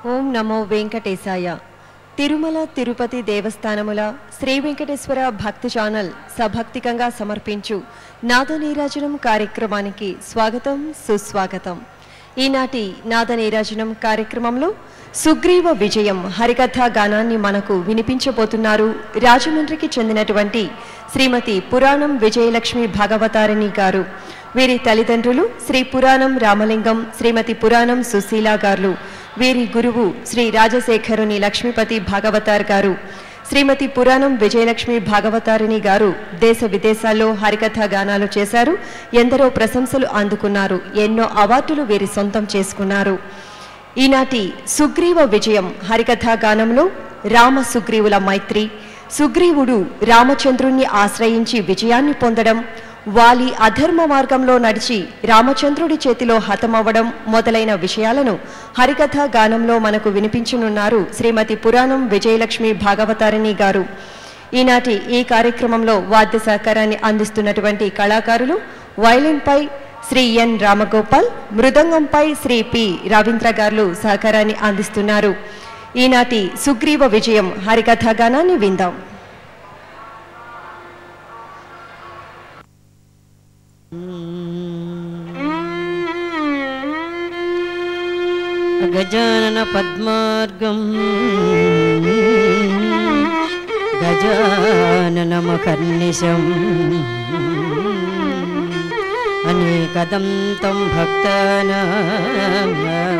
ఓం నమో వెంకటేశాయ తిరుమల తిరుపతి దేవస్థానముల శ్రీ వెంకటేశ్వర భక్తి ఛానల్ సభక్తికంగా సమర్పించు నాదనీరాజనం కార్యక్రమానికి స్వాగతం సుస్వాగతం ఈనాటి నాదనీరాజనం కార్యక్రమంలో సుగ్రీవ విజయం హరికథా గానాన్ని మనకు వినిపించబోతున్నారు రాజమండ్రికి చెందినటువంటి శ్రీమతి పురాణం విజయలక్ష్మి భాగవతారిణి గారు వీరి తల్లిదండ్రులు శ్రీ పురాణం రామలింగం శ్రీమతి పురాణం సుశీల గారు వీరి గురువు శ్రీ రాజశేఖరుని లక్ష్మీపతి భాగవతార్ గారు శ్రీమతి పురాణం విజయలక్ష్మి భాగవతారిణి గారు దేశ విదేశాల్లో హరికథ గానాలు చేశారు ఎందరో ప్రశంసలు అందుకున్నారు ఎన్నో అవార్డులు వీరి సొంతం చేసుకున్నారు ఈనాటి సుగ్రీవ విజయం హరికథా గానంలో రామ సుగ్రీవుల మైత్రి సుగ్రీవుడు రామచంద్రుణ్ణి ఆశ్రయించి విజయాన్ని పొందడం వాలి అధర్మ మార్గంలో నడిచి రామచంద్రుడి చేతిలో హతమవ్వడం మొదలైన విషయాలను హరికథా గానంలో మనకు వినిపించనున్నారు శ్రీమతి పురాణం విజయలక్ష్మి భాగవతారిణి గారు ఈనాటి ఈ కార్యక్రమంలో వాద్య సహకారాన్ని అందిస్తున్నటువంటి కళాకారులు వైలిన్పై శ్రీ ఎన్ రామగోపాల్ మృదంగంపై శ్రీ పి రవీంద్ర గారు సహకారాన్ని అందిస్తున్నారు ఈనాటి సుగ్రీవ విజయం హరికథా గానాన్ని విందాం గజానన పద్మార్గం గజాననమకర్నిశం అనేకదం తం భక్తానాం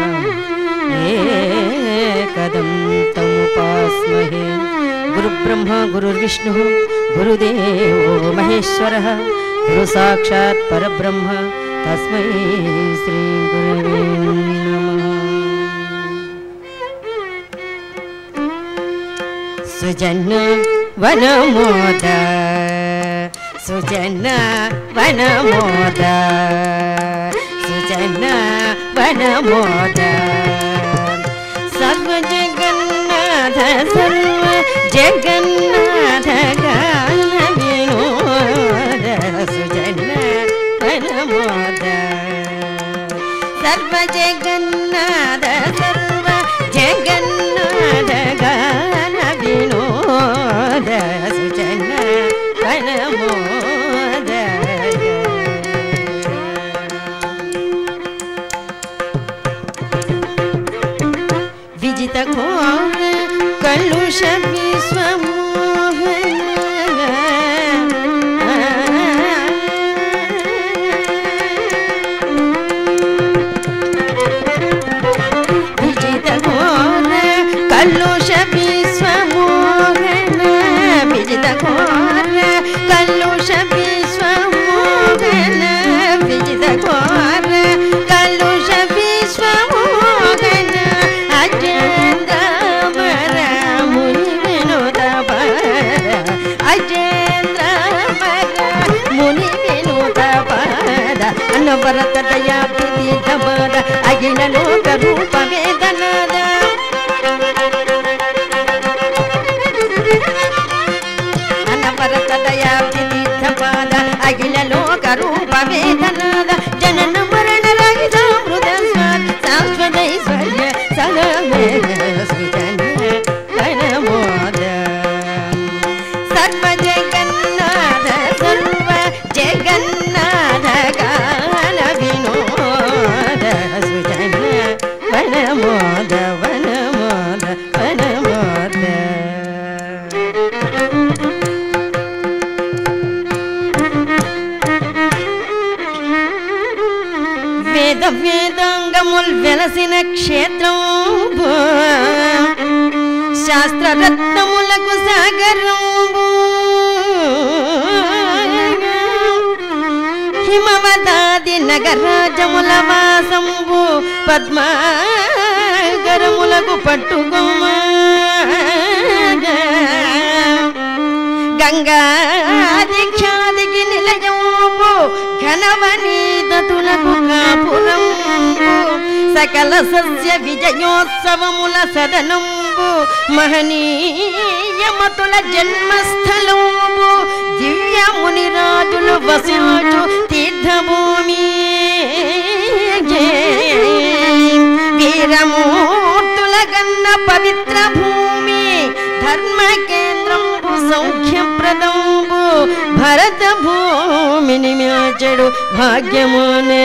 ఏకదం తముపాస్మహే గురుబ్రహ్మ గురుర్విష్ణు గురుదేవో మహేశ్వర గురు సాక్షాత్ పరబ్రహ్మ తస్మై శ్రీ గురవే నమః సుజన్న వనమోద సుజన్న వనమోద సుజన్న వనమోద సర్వ జగన్నాథ సర్వ జగన్నాథ గాన వినోద సుజన్న వనమోద సర్వ జగన్నాథ సర్వ జగన్నాథ గాన వినోద సుజన వనమోద విజిత ఘోర కలుష విజిత ఘోర కలుష విశ్వమోహన విజిత ఘోర కలుష విశ్వమోహన విజిత ఘోర కలుష విశ్వమోహన అజేంద్ర మర ముని వినోద అజేంద్ర మర ముని వినోద పద అనవరత దయా విదిత పద అగిన లోక రూప వేదనాద అనవరత దయా విదిత పద అగిన లోక రూప వేదనాద జనన మరణ రహిత మృద స్వాద శాశ్వతైశ్వర్య సగమేన సృజన వనమోద సర్వ జగన్నాథ సర్వ జగన్నాథ గాన వినోద సుజన వనమోద వనమోద వనమోద వేద వేదాంగముల్ వెలసిన క్షేత్రం శాస్త్ర రత్నములకు సాగరంబు హిమవదాది నగరాజముల వాసంబు పద్మాగరములకు పట్టుకొమ్మ గంగాది ఖ్యాదికి నిలయంబు ఘనవనీతతులకు కాపురంబు సకల సస్య విజయోత్సవముల సదనంబు మహనీయమతుల జన్మస్థలంబు దివ్య మునిరాజులు వసించు తీర్థభూమి వీరమూర్తుల పవిత్ర భూమి ధర్మ కేంద్రంబు సౌఖ్యప్రదంబు భరత భూమిని మ్యాచడు భాగ్యమునే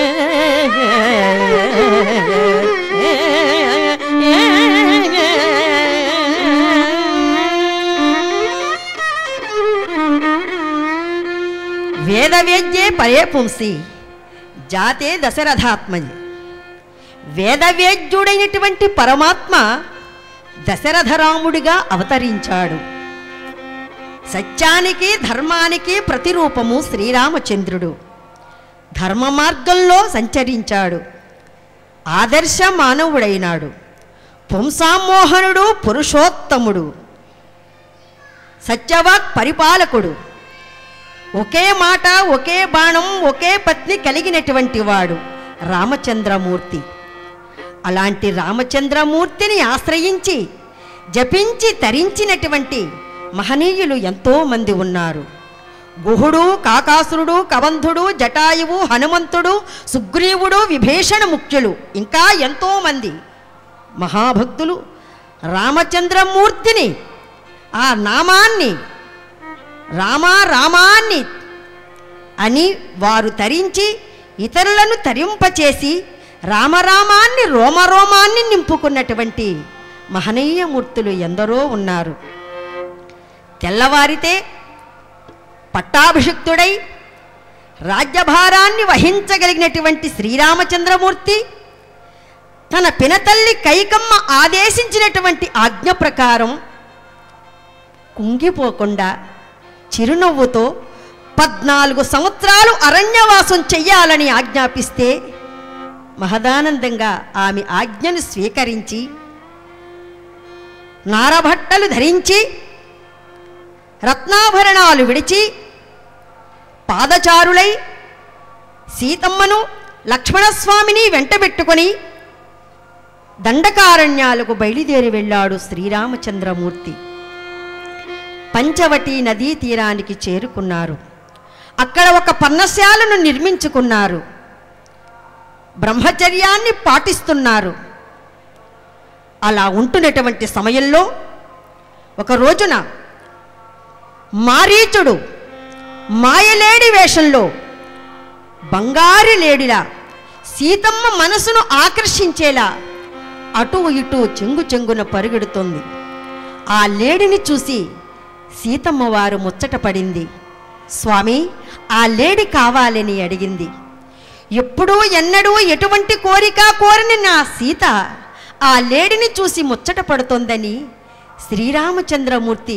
వేదవేద్యే పరే పుంసి జాతే దశరథాత్మని వేదవేద్యుడైనటువంటి పరమాత్మ దశరథరాముడిగా అవతరించాడు సత్యానికి ధర్మానికి ప్రతిరూపము శ్రీరామచంద్రుడు ధర్మ మార్గంలో సంచరించాడు ఆదర్శ మానవుడైనాడు పుంసామోహనుడు పురుషోత్తముడు సత్యవాక్ పరిపాలకుడు ఒకే మాట ఒకే బాణం ఒకే పత్ని కలిగినటువంటి వాడు రామచంద్రమూర్తి అలాంటి రామచంద్రమూర్తిని ఆశ్రయించి జపించి తరించినటువంటి మహనీయులు ఎంతో మంది ఉన్నారు గుహుడు కాకాసురుడు కబంధుడు జటాయువు హనుమంతుడు సుగ్రీవుడు విభీషణ ముఖ్యులు ఇంకా ఎంతో మంది మహాభక్తులు రామచంద్రమూర్తిని ఆ నామాన్ని రామా రామాన్ని అని వారు తరించి ఇతరులను తరింపచేసి రామరామాన్ని రోమరోమాన్ని నింపుకున్నటువంటి మహనీయమూర్తులు ఎందరో ఉన్నారు తెల్లవారితే పట్టాభిషిక్తుడై రాజ్యభారాన్ని వహించగలిగినటువంటి శ్రీరామచంద్రమూర్తి తన పినతల్లి కైకమ్మ ఆదేశించినటువంటి ఆజ్ఞ ప్రకారం కుంగిపోకుండా చిరునవ్వుతో పద్నాలుగు సంవత్సరాలు అరణ్యవాసం చెయ్యాలని ఆజ్ఞాపిస్తే మహదానందంగా ఆమె ఆజ్ఞను స్వీకరించి నారభట్టలు ధరించి రత్నాభరణాలు విడిచి పాదచారులై సీతమ్మను లక్ష్మణస్వామిని వెంటబెట్టుకొని దండకారణ్యాలకు బయలుదేరి వెళ్ళాడు శ్రీరామచంద్రమూర్తి పంచవటి నదీ తీరానికి చేరుకున్నారు అక్కడ ఒక పర్ణశాలను నిర్మించుకున్నారు బ్రహ్మచర్యాన్ని పాటిస్తున్నారు అలా ఉంటున్నటువంటి సమయంలో ఒక రోజున మారీచుడు మాయలేడి వేషంలో బంగారు లేడిలా సీతమ్మ మనసును ఆకర్షించేలా అటు ఇటు చెంగు చెంగున పరుగెడుతోంది ఆ లేడిని చూసి సీతమ్మ వారు ముచ్చటపడింది స్వామి ఆ లేడి కావాలని అడిగింది ఎప్పుడూ ఎన్నడూ ఎటువంటి కోరిక కోరని నా సీత ఆ లేడిని చూసి ముచ్చట పడుతోందని శ్రీరామచంద్రమూర్తి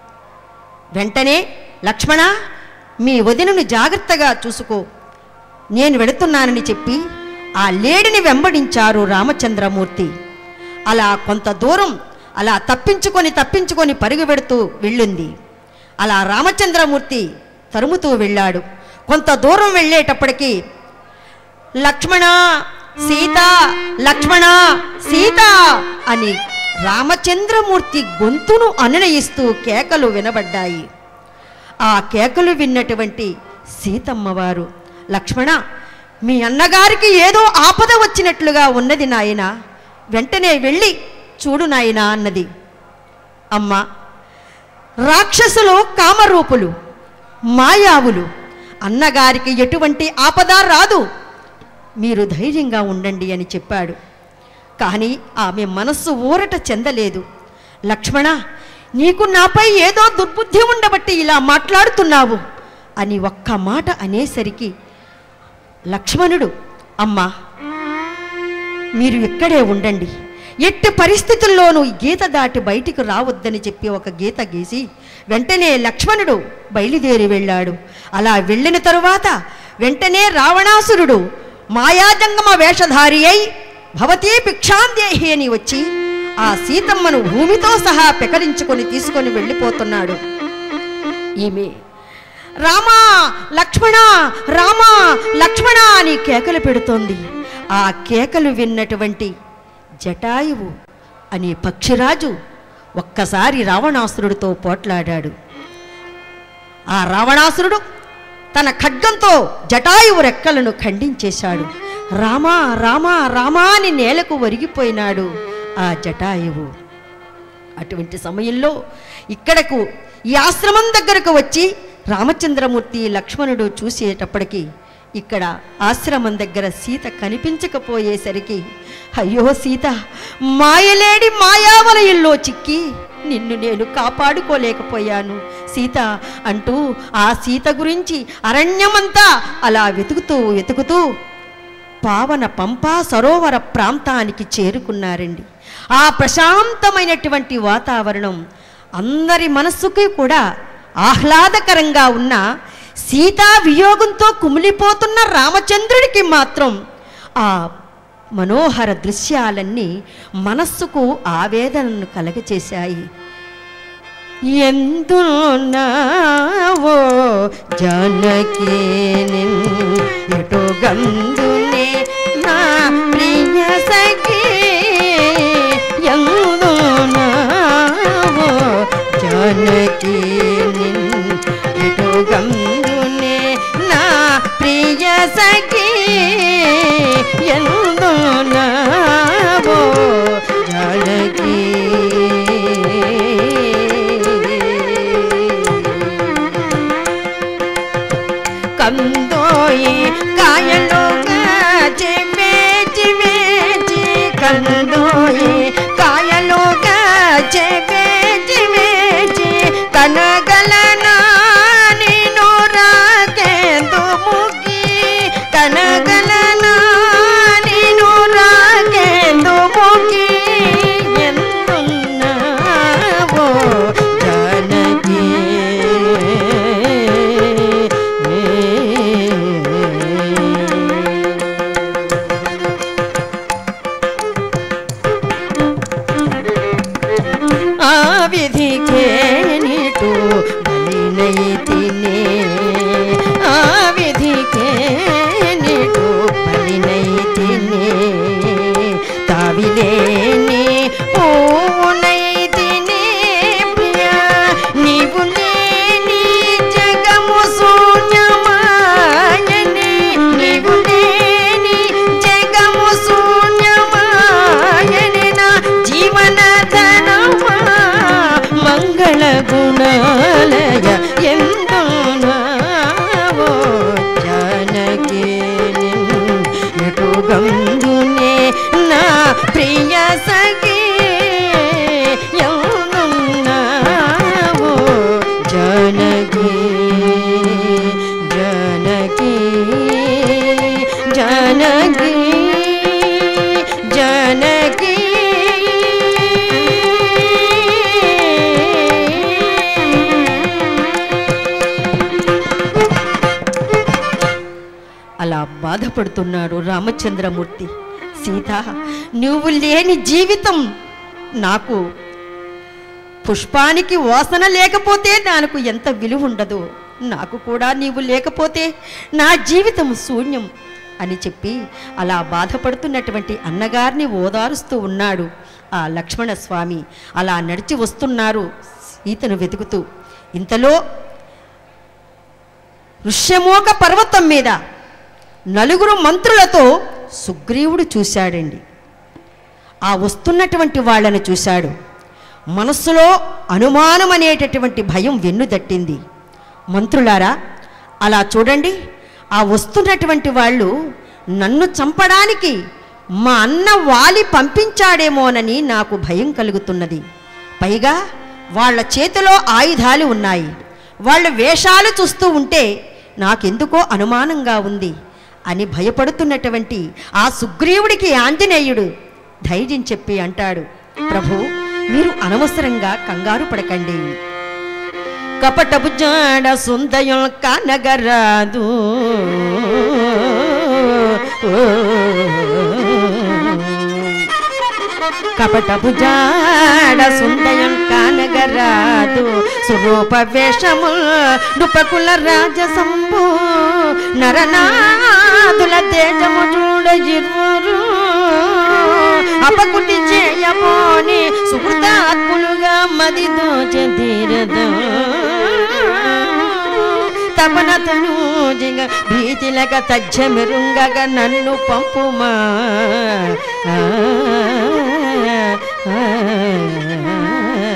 వెంటనే లక్ష్మణ మీ వదినను జాగ్రత్తగా చూసుకో నేను వెడుతున్నానని చెప్పి ఆ లేడిని వెంబడించారు రామచంద్రమూర్తి అలా కొంత దూరం అలా తప్పించుకొని తప్పించుకొని పరుగు పెడుతూ వెళ్ళింది అలా రామచంద్రమూర్తి తరుముతూ వెళ్ళాడు కొంత దూరం వెళ్ళేటప్పటికి లక్ష్మణ సీత లక్ష్మణ సీత అని రామచంద్రమూర్తి గొంతును అనునయిస్తూ కేకలు వినబడ్డాయి ఆ కేకలు విన్నటువంటి సీతమ్మవారు లక్ష్మణ మీ అన్నగారికి ఏదో ఆపద వచ్చినట్లుగా ఉన్నది నాయన వెంటనే వెళ్ళి చూడు నాయనా అన్నది అమ్మ రాక్షసులు కామరూపులు మాయావులు అన్నగారికి ఎటువంటి ఆపద రాదు మీరు ధైర్యంగా ఉండండి అని చెప్పాడు కానీ ఆమె మనస్సు ఊరట చెందలేదు లక్ష్మణ నీకు నాపై ఏదో దుర్బుద్ధి ఉండబట్టి ఇలా మాట్లాడుతున్నావు అని ఒక్క మాట అనేసరికి లక్ష్మణుడు అమ్మా మీరు ఇక్కడే ఉండండి ఎట్టి పరిస్థితుల్లోనూ ఈ గీత దాటి బయటికి రావద్దని చెప్పి ఒక గీత గీసి వెంటనే లక్ష్మణుడు బయలుదేరి వెళ్ళాడు అలా వెళ్ళిన తరువాత వెంటనే రావణాసురుడు మాయాజంగమ వేషధారి అయి భవతీ భిక్షాందేహి అని వచ్చి ఆ సీతమ్మను భూమితో సహా పెకరించుకొని తీసుకొని వెళ్ళిపోతున్నాడు ఈమె రామా లక్ష్మణ రామా లక్ష్మణ అని కేకలు పెడుతోంది ఆ కేకలు విన్నటువంటి జటాయువు అనే పక్షిరాజు ఒక్కసారి రావణాసురుడితో పోట్లాడాడు ఆ రావణాసురుడు తన ఖడ్గంతో జటాయువు రెక్కలను ఖండించేశాడు రామా రామా రామా అని నేలకు ఒరిగిపోయినాడు ఆ జటాయువు అటువంటి సమయంలో ఇక్కడకు ఈ ఆశ్రమం దగ్గరకు వచ్చి రామచంద్రమూర్తి లక్ష్మణుడు చూసేటప్పటికి ఇక్కడ ఆశ్రమం దగ్గర సీత కనిపించకపోయేసరికి అయ్యో సీత మాయలేడి మాయావలయంలో చిక్కి నిన్ను నేను కాపాడుకోలేకపోయాను సీత అంటూ ఆ సీత గురించి అరణ్యమంతా అలా వెతుకుతూ వెతుకుతూ పావన పంపా సరోవర ప్రాంతానికి చేరుకున్నారండి ఆ ప్రశాంతమైనటువంటి వాతావరణం అందరి మనస్సుకి కూడా ఆహ్లాదకరంగా ఉన్న సీతా వియోగంతో కుమిలిపోతున్న రామచంద్రుడికి మాత్రం ఆ మనోహర దృశ్యాలన్నీ మనస్సుకు ఆవేదనను కలగచేశాయి ఎందున్నావో జానకి ఎటు గందునే నా ప్రియ సఖి ఎందున్నావో జానకి ఎటు గందునే నా ప్రియ సఖి ఎందున్నావో జానకి కందోయి కాయలుగా చెవేచి వేచి కందోయి కాయలుగా చెవేచి వేచి కనగలనా నిను రాకేందు ముగి కనగలనా నిను రాకేందు ముగి ఎందున్నావో జానకి ఆ విధికే నీటు బలినైతినే ఆ విధికే నీటు బలినైతినే తావిలేని పూనైతినే ప్రియ నీవు లేని జగము శూన్యమాయని నీవు లేని జగము శూన్యమాయని నా జీవన ధనమా మంగళ గుణాలయ ఎందునావో జానకి ఎటు గందునే నా ప్రియ సఖి ఎందున్నావో జానకి జానకి జానకి జానకి అలా బాధపడుతున్నాడు రామచంద్రమూర్తి సీత నువ్వు లేని జీవితం నాకు పుష్పానికి వాసన లేకపోతే నాకు ఎంత విలువ ఉండదు నాకు కూడా నీవు లేకపోతే నా జీవితం శూన్యం అని చెప్పి అలా బాధపడుతున్నటువంటి అన్నగారిని ఓదారుస్తూ ఉన్నాడు ఆ లక్ష్మణ స్వామి అలా నడిచి వస్తున్నారు సీతను వెతుకుతూ ఇంతలో ఋష్యమోక పర్వతం మీద నలుగురు మంత్రులతో సుగ్రీవుడు చూశాడండి ఆ వస్తున్నటువంటి వాళ్ళని చూశాడు మనస్సులో అనుమానం అనేటటువంటి భయం వెన్నుదట్టింది మంత్రులారా అలా చూడండి ఆ వస్తున్నటువంటి వాళ్ళు నన్ను చంపడానికి మా అన్న వాలి పంపించాడేమోనని నాకు భయం కలుగుతున్నది పైగా వాళ్ళ చేతిలో ఆయుధాలు ఉన్నాయి వాళ్ళ వేషాలు చూస్తూ ఉంటే నాకెందుకో అనుమానంగా ఉంది అని భయపడుతున్నటువంటి ఆ సుగ్రీవుడికి ఆంజనేయుడు ధైర్యం చెప్పి అంటాడు ప్రభు మీరు అనవసరంగా కంగారు పడకండి కపటపు జాడ సుందయం కానగరాదు కపటపు జాడ సుందయం కానగరాదు స్వరూప వేషము నృపకుల రాజసంభు నరనాదుల తేజము చూడ ఇరువురు అపకుటి చేయబోని సుకృతాత్ములుగా మది దోచతీరదు తపనతను జిగ భీతిలక తజ్జమెరుంగగ నన్ను పంపుమా ఆ, ఆ, ఆ.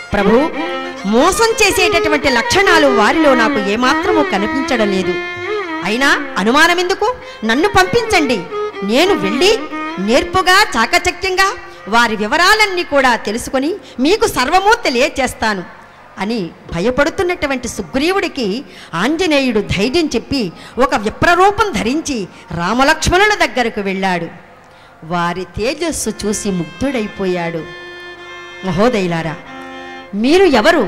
ప్రభు మోసం చేసేటటువంటి లక్షణాలు వారిలో నాకు ఏమాత్రమూ కనిపించడం లేదు అయినా అనుమానం ఎందుకు నన్ను పంపించండి నేను వెళ్ళి నేర్పుగా చాకచక్యంగా వారి వివరాలన్నీ కూడా తెలుసుకొని మీకు సర్వము తెలియచేస్తాను అని భయపడుతున్నటువంటి సుగ్రీవుడికి ఆంజనేయుడు ధైర్యం చెప్పి ఒక విప్రరూపం ధరించి రామలక్ష్మణుల దగ్గరకు వెళ్ళాడు వారి తేజస్సు చూసి ముగ్ధుడైపోయాడు మహోదయులారా మీరు ఎవరు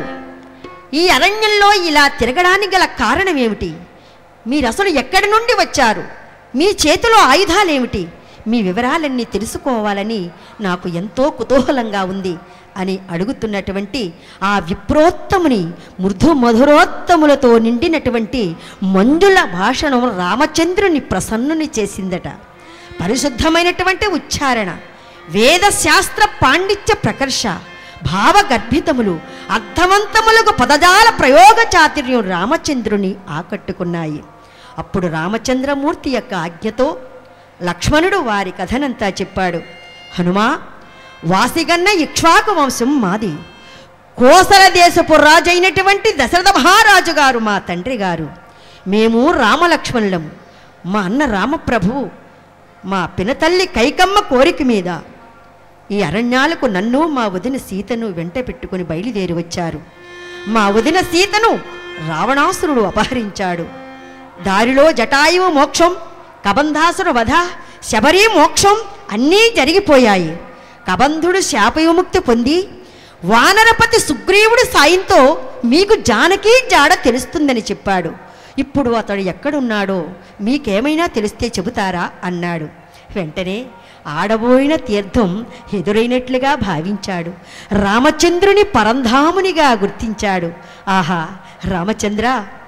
ఈ అరణ్యంలో ఇలా తిరగడానికి గల కారణం ఏమిటి మీరసలు ఎక్కడి నుండి వచ్చారు మీ చేతిలో ఆయుధాలేమిటి మీ వివరాలన్నీ తెలుసుకోవాలని నాకు ఎంతో కుతూహలంగా ఉంది అని అడుగుతున్నటువంటి ఆ విప్రోత్తముని మృదు మధురోత్తములతో నిండినటువంటి మంజుల భాషణం రామచంద్రుని ప్రసన్నుని చేసిందట పరిశుద్ధమైనటువంటి ఉచ్చారణ వేద శాస్త్ర పాండిత్య ప్రకర్ష భావగర్భితములు అర్థవంతములకు పదజాల ప్రయోగ చాతుర్యం రామచంద్రుని ఆకట్టుకున్నాయి అప్పుడు రామచంద్రమూర్తి యొక్క ఆజ్ఞతో లక్ష్మణుడు వారి కథనంతా చెప్పాడు హనుమా వాసిగన్న ఇక్ష్వాకు వంశం మాది కోసల దేశపు రాజైనటువంటి దశరథ మహారాజు గారు మా తండ్రి గారు మేము రామలక్ష్మణులం మా అన్న రామప్రభువు మా పినతల్లి కైకమ్మ కోరిక మీద ఈ అరణ్యాలకు నన్ను మా వదిన సీతను వెంట పెట్టుకుని బయలుదేరి వచ్చారు మా వదిన సీతను రావణాసురుడు అపహరించాడు దారిలో జటాయువు మోక్షం కబంధాసుర వధ శబరి మోక్షం అన్నీ జరిగిపోయాయి కబంధుడు శాపవిముక్తి పొంది వానరపతి సుగ్రీవుడి సాయంతో మీకు జానకి జాడ తెలుస్తుందని చెప్పాడు ఇప్పుడు అతడు ఎక్కడున్నాడో మీకేమైనా తెలిస్తే చెబుతారా అన్నాడు వెంటనే ఆడబోయిన తీర్థం ఎదురైనట్లుగా భావించాడు రామచంద్రుని పరంధామునిగా గుర్తించాడు ఆహా రామచంద్ర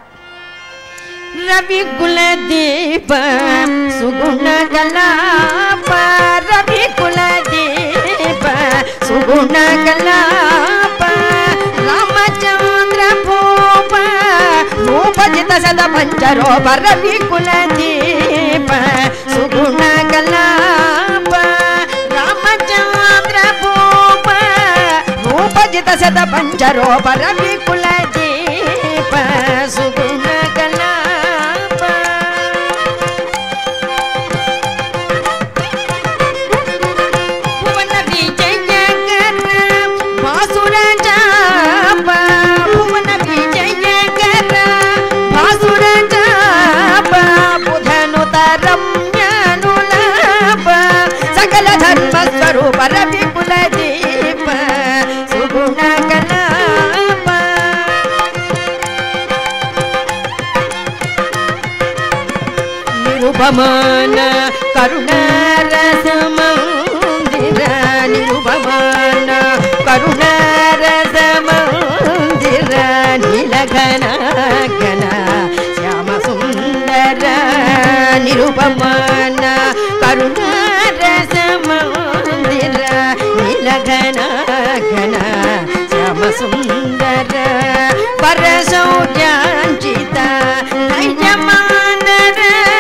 రవికుల దీప సుగుణ కలాప రవికుల దీప సుగుణ కలాప రామచంద్ర భూప భూపజిత సద పంచరోప రవికుల దీప సుగుణ కలాప రామచంద్ర భూప భూపజిత శత పంచరోప రవికుల దీప సుగుణ కలాప భువన విజయకర భాసుర చాప భువన విజయకర భాసుర చాప బుధనుత రమ్యనులాప సకల ధర్మ స్వరూప రవికుల దీప సుగుణ కలాప నిరుపమాన కరుణారసమందిర నిరుపమాన కరుణారసమందిర నీలఘన ఘన శ్యామ సుందర నిరుపమాన కరుణారసమందిర నీలఘన ఘన శ్యామ సుందర పరసౌజాంచిత నైజమానర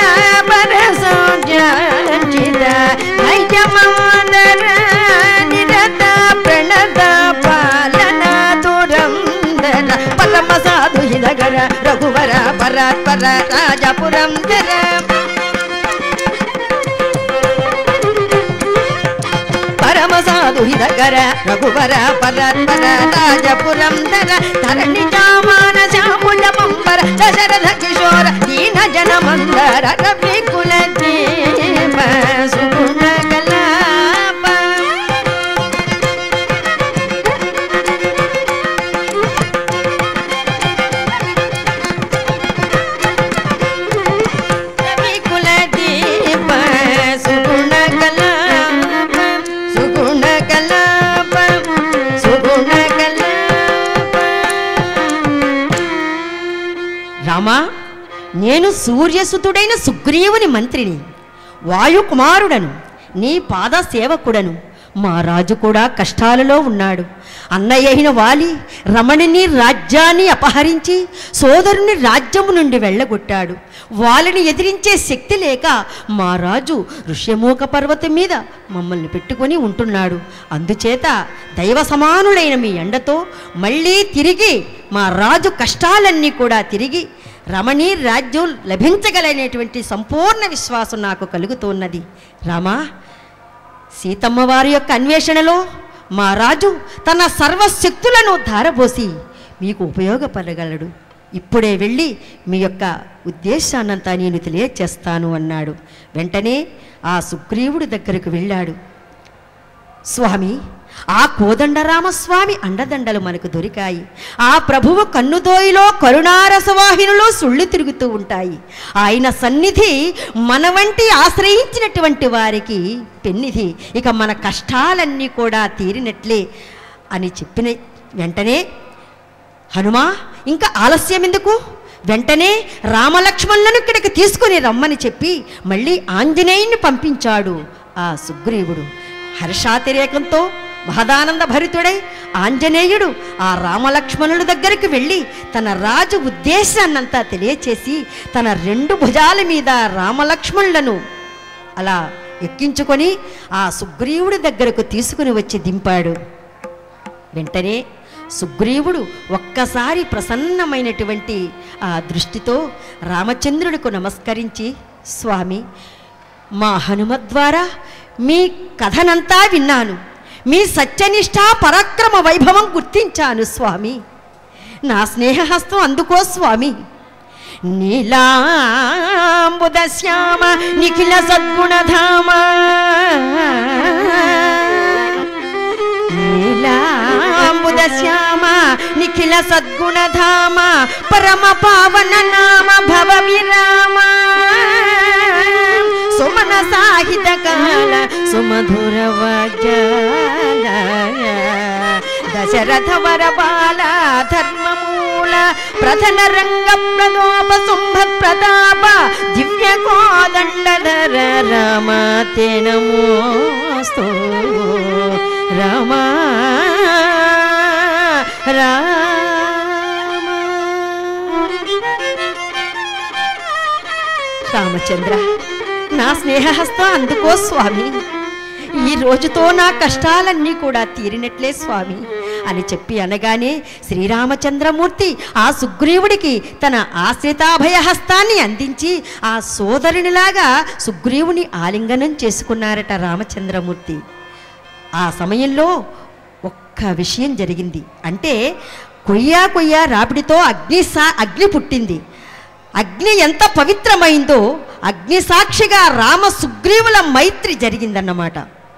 పరసౌజాంచిత నైజమానర నిరత ప్రణత పాలన దురందర పరమ సాధు హిదగర రఘువర పరాత్పర రాజపురం ధర పరమ సాధు హిదగర రఘువర పరాత్పర రాజపురం ధర ధరణి చామాన శ్యాముల పంపర దశరథ కిశోర దీన జన మందర రవి కుల జీవ సుగుణ కలాప రవి కుల దీప సుగుణ కలాప సుగుణ కలాప సుగుణ కలాప రామా నేను సూర్యసుతుడైన సుగ్రీవుని మంత్రిని వాయుకుమారుడను నీ పాద సేవకుడను మా రాజు కూడా కష్టాలలో ఉన్నాడు అన్నయ్య అయిన వాలి రమణిని రాజ్యాన్ని అపహరించి సోదరుని రాజ్యము నుండి వెళ్ళగొట్టాడు వాళ్ళని ఎదిరించే శక్తి లేక మా రాజు ఋష్యమూక పర్వతం మీద మమ్మల్ని పెట్టుకొని ఉంటున్నాడు అందుచేత దైవ సమానుడైన మీ ఎండతో మళ్ళీ తిరిగి మా రాజు కష్టాలన్నీ కూడా తిరిగి రమణి రాజ్యం లభించగలనేటువంటి సంపూర్ణ విశ్వాసం నాకు కలుగుతున్నది రామా సీతమ్మ వారి యొక్క అన్వేషణలో మా రాజు తన సర్వశక్తులను ధారపోసి మీకు ఉపయోగపడగలడు ఇప్పుడే వెళ్ళి మీ యొక్క ఉద్దేశాన్నంతా నేను తెలియచేస్తాను అన్నాడు వెంటనే ఆ సుగ్రీవుడి దగ్గరకు వెళ్ళాడు స్వామి ఆ కోదండరామస్వామి అండదండలు మనకు దొరికాయి ఆ ప్రభువు కన్నుదోయిలో కరుణారసవాహినులో సుళ్ళు తిరుగుతూ ఉంటాయి ఆయన సన్నిధి మన వంటి ఆశ్రయించినటువంటి వారికి పెన్నిధి ఇక మన కష్టాలన్నీ కూడా తీరినట్లే అని చెప్పిన వెంటనే హనుమా ఇంకా ఆలస్యం ఎందుకు వెంటనే రామలక్ష్మణులను ఇక్కడికి తీసుకుని రమ్మని చెప్పి మళ్ళీ ఆంజనేయుని పంపించాడు ఆ సుగ్రీవుడు హర్షాతిరేకంతో మహదానంద భరితుడై ఆంజనేయుడు ఆ రామలక్ష్మణుల దగ్గరికి వెళ్ళి తన రాజు ఉద్దేశాన్నంతా తెలియచేసి తన రెండు భుజాల మీద రామలక్ష్మణులను అలా ఎక్కించుకొని ఆ సుగ్రీవుడి దగ్గరకు తీసుకుని వచ్చి దింపాడు వెంటనే సుగ్రీవుడు ఒక్కసారి ప్రసన్నమైనటువంటి ఆ దృష్టితో రామచంద్రుడికి నమస్కరించి స్వామి మా హనుమత్ ద్వారా మీ కథనంతా విన్నాను మీ సత్యనిష్ట పరాక్రమ వైభవం గుర్తించాను స్వామి నా స్నేహహస్తం అందుకో స్వామి నీలాంబుద శ్యామ నిఖిల సద్గుణధామ నీలాంబుద శ్యామ నిఖిల సద్గుణధామ పరమ పావన నామ భవ విరామ సుమన సాహిత కాల సుమధుర వజాల దశరథ వర బాల ధర్మమూల ప్రధన రంగ ప్రలోభ శుంభ ప్రతాప దివ్య కోదండధర రామ తే నమోస్తు రామ రామచంద్ర నా స్నేహహస్తం అందుకో స్వామి ఈ రోజుతో నా కష్టాలన్నీ కూడా తీరినట్లే స్వామి అని చెప్పి అనగానే శ్రీరామచంద్రమూర్తి ఆ సుగ్రీవుడికి తన ఆశ్రితాభయ హస్తాన్ని అందించి ఆ సోదరునిలాగా సుగ్రీవుని ఆలింగనం చేసుకున్నారట రామచంద్రమూర్తి ఆ సమయంలో ఒక్క విషయం జరిగింది అంటే కొయ్యా కొయ్యా రాపిడితో అగ్ని సా అగ్ని పుట్టింది అగ్ని ఎంత పవిత్రమైందో అగ్ని సాక్షిగా రామ సుగ్రీవుల మైత్రి జరిగిందన్నమాట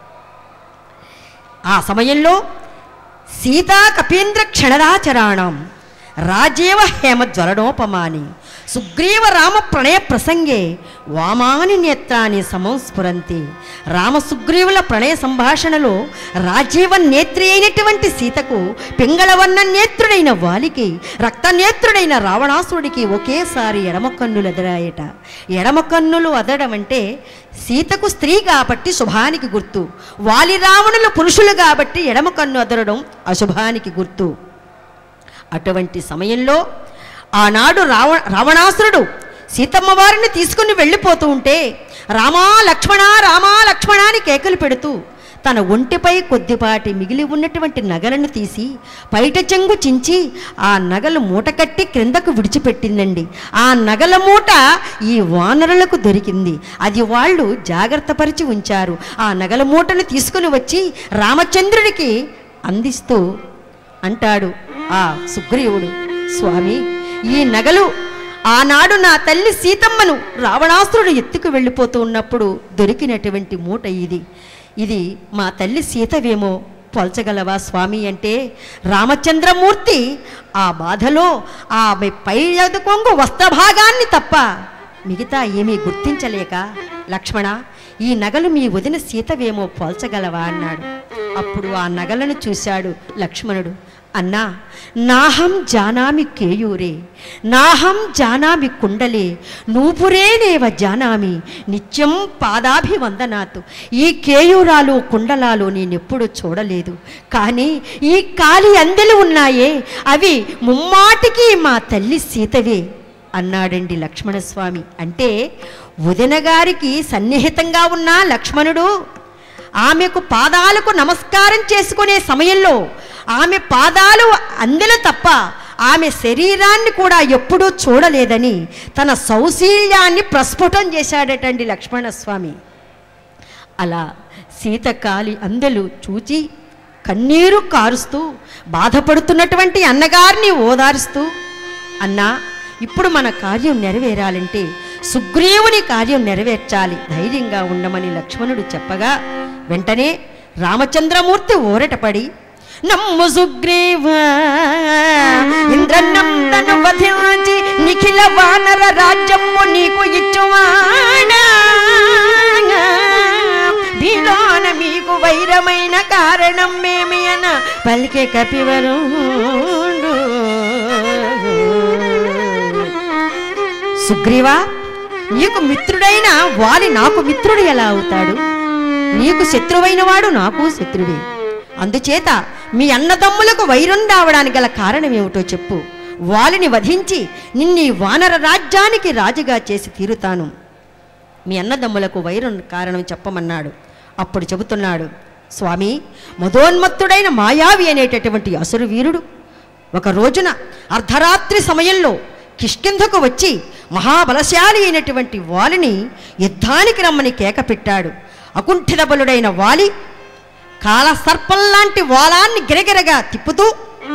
ఆ సమయంలో సీతా కపీంద్ర క్షణరాచరాణం రాజేవ హేమ జ్వలనోపమాని సుగ్రీవ రామ ప్రణయ ప్రసంగే వామాని నేత్రాన్ని సంస్ఫురంతి రామ సుగ్రీవుల ప్రణయ సంభాషణలో రాజీవ నేత్రి అయినటువంటి సీతకు పింగళవర్ణ నేత్రుడైన వాలికి రక్తనేత్రుడైన రావణాసురుడికి ఒకేసారి ఎడమ కన్నులు ఎదరాయట ఎడమ కన్నులు అదడం అంటే సీతకు స్త్రీ కాబట్టి శుభానికి గుర్తు వాలి రావణులు పురుషులు కాబట్టి ఎడమ కన్ను అదరడం అశుభానికి గుర్తు అటువంటి సమయంలో ఆనాడు రావ రావణాసురుడు సీతమ్మ వారిని తీసుకుని వెళ్ళిపోతూ ఉంటే రామా లక్ష్మణ రామా లక్ష్మణ అని కేకలు పెడుతూ తన ఒంటిపై కొద్దిపాటి మిగిలి ఉన్నటువంటి నగలను తీసి పైట చెంగు చించి ఆ నగలు మూట కట్టి క్రిందకు విడిచిపెట్టిందండి ఆ నగల మూట ఈ వానరులకు దొరికింది అది వాళ్ళు జాగ్రత్తపరిచి ఉంచారు ఆ నగల మూటను తీసుకుని వచ్చి రామచంద్రుడికి అందిస్తూ అంటాడు ఆ సుగ్రీవుడు స్వామి ఈ నగలు ఆనాడు నా తల్లి సీతమ్మను రావణాసురుడు ఎత్తుకు వెళ్ళిపోతూ ఉన్నప్పుడు దొరికినటువంటి మూట ఇది ఇది మా తల్లి సీతవేమో పోల్చగలవా స్వామి అంటే రామచంద్రమూర్తి ఆ బాధలో ఆమె పై కొంగు వస్త్రభాగాన్ని తప్ప మిగతా ఏమీ గుర్తించలేక లక్ష్మణ ఈ నగలు మీ వదిన సీతవేమో పోల్చగలవా అన్నాడు అప్పుడు ఆ నగలను చూశాడు లక్ష్మణుడు అన్నా నాహం జానామి కేయూరే నాహం జానామి కుండలే నూపురేనేవ జానామి నిత్యం పాదాభివందనాతు ఈ కేయూరాలు కుండలాలు నేనెప్పుడు చూడలేదు కానీ ఈ కాలి అందెలు ఉన్నాయే అవి ముమ్మాటికి మా తల్లి సీతవే అన్నాడండి లక్ష్మణస్వామి అంటే వదిన గారికి సన్నిహితంగా ఉన్న లక్ష్మణుడు ఆమెకు పాదాలకు నమస్కారం చేసుకునే సమయంలో ఆమె పాదాలు అందెలు తప్ప ఆమె శరీరాన్ని కూడా ఎప్పుడూ చూడలేదని తన సౌశీల్యాన్ని ప్రస్ఫుటం చేశాడటండి లక్ష్మణస్వామి అలా సీతకాలి అందెలు చూచి కన్నీరు కారుస్తూ బాధపడుతున్నటువంటి అన్నగారిని ఓదారుస్తూ అన్నా ఇప్పుడు మన కార్యం నెరవేరాలంటే సుగ్రీవుని కార్యం నెరవేర్చాలి ధైర్యంగా ఉండమని లక్ష్మణుడు చెప్పగా వెంటనే రామచంద్రమూర్తి ఊరటపడి నమ్ము సుగ్రీవ ఇంద్రనందను వధించి నిఖిల వానర రాజ్యము నీకు ఇచ్చువాడా దీలోన మీకు వైరమైన కారణం మేమి అన పలికే కపివరుడు సుగ్రీవా నీకు మిత్రుడైన వాలి నాకు మిత్రుడు ఎలా అవుతాడు నీకు శత్రువైన వాడు నాకు శత్రువే అందుచేత మీ అన్నదమ్ములకు వైరం రావడానికి గల కారణం ఏమిటో చెప్పు వాలిని వధించి నిన్ని వానర రాజ్యానికి రాజుగా చేసి తీరుతాను మీ అన్నదమ్ములకు వైరం కారణం చెప్పమన్నాడు అప్పుడు చెబుతున్నాడు స్వామి మదోన్మత్తుడైన మాయావి అనేటటువంటి అసురు వీరుడు ఒక రోజున అర్ధరాత్రి సమయంలో కిష్కింధకు వచ్చి మహాబలశాలి అయినటువంటి వాలిని యుద్ధానికి రమ్మని కేక పెట్టాడు అకుంఠిత బలుడైన వాలి కాల సర్పంలాంటి వాలాన్ని గిరగిరగా తిప్పుతూ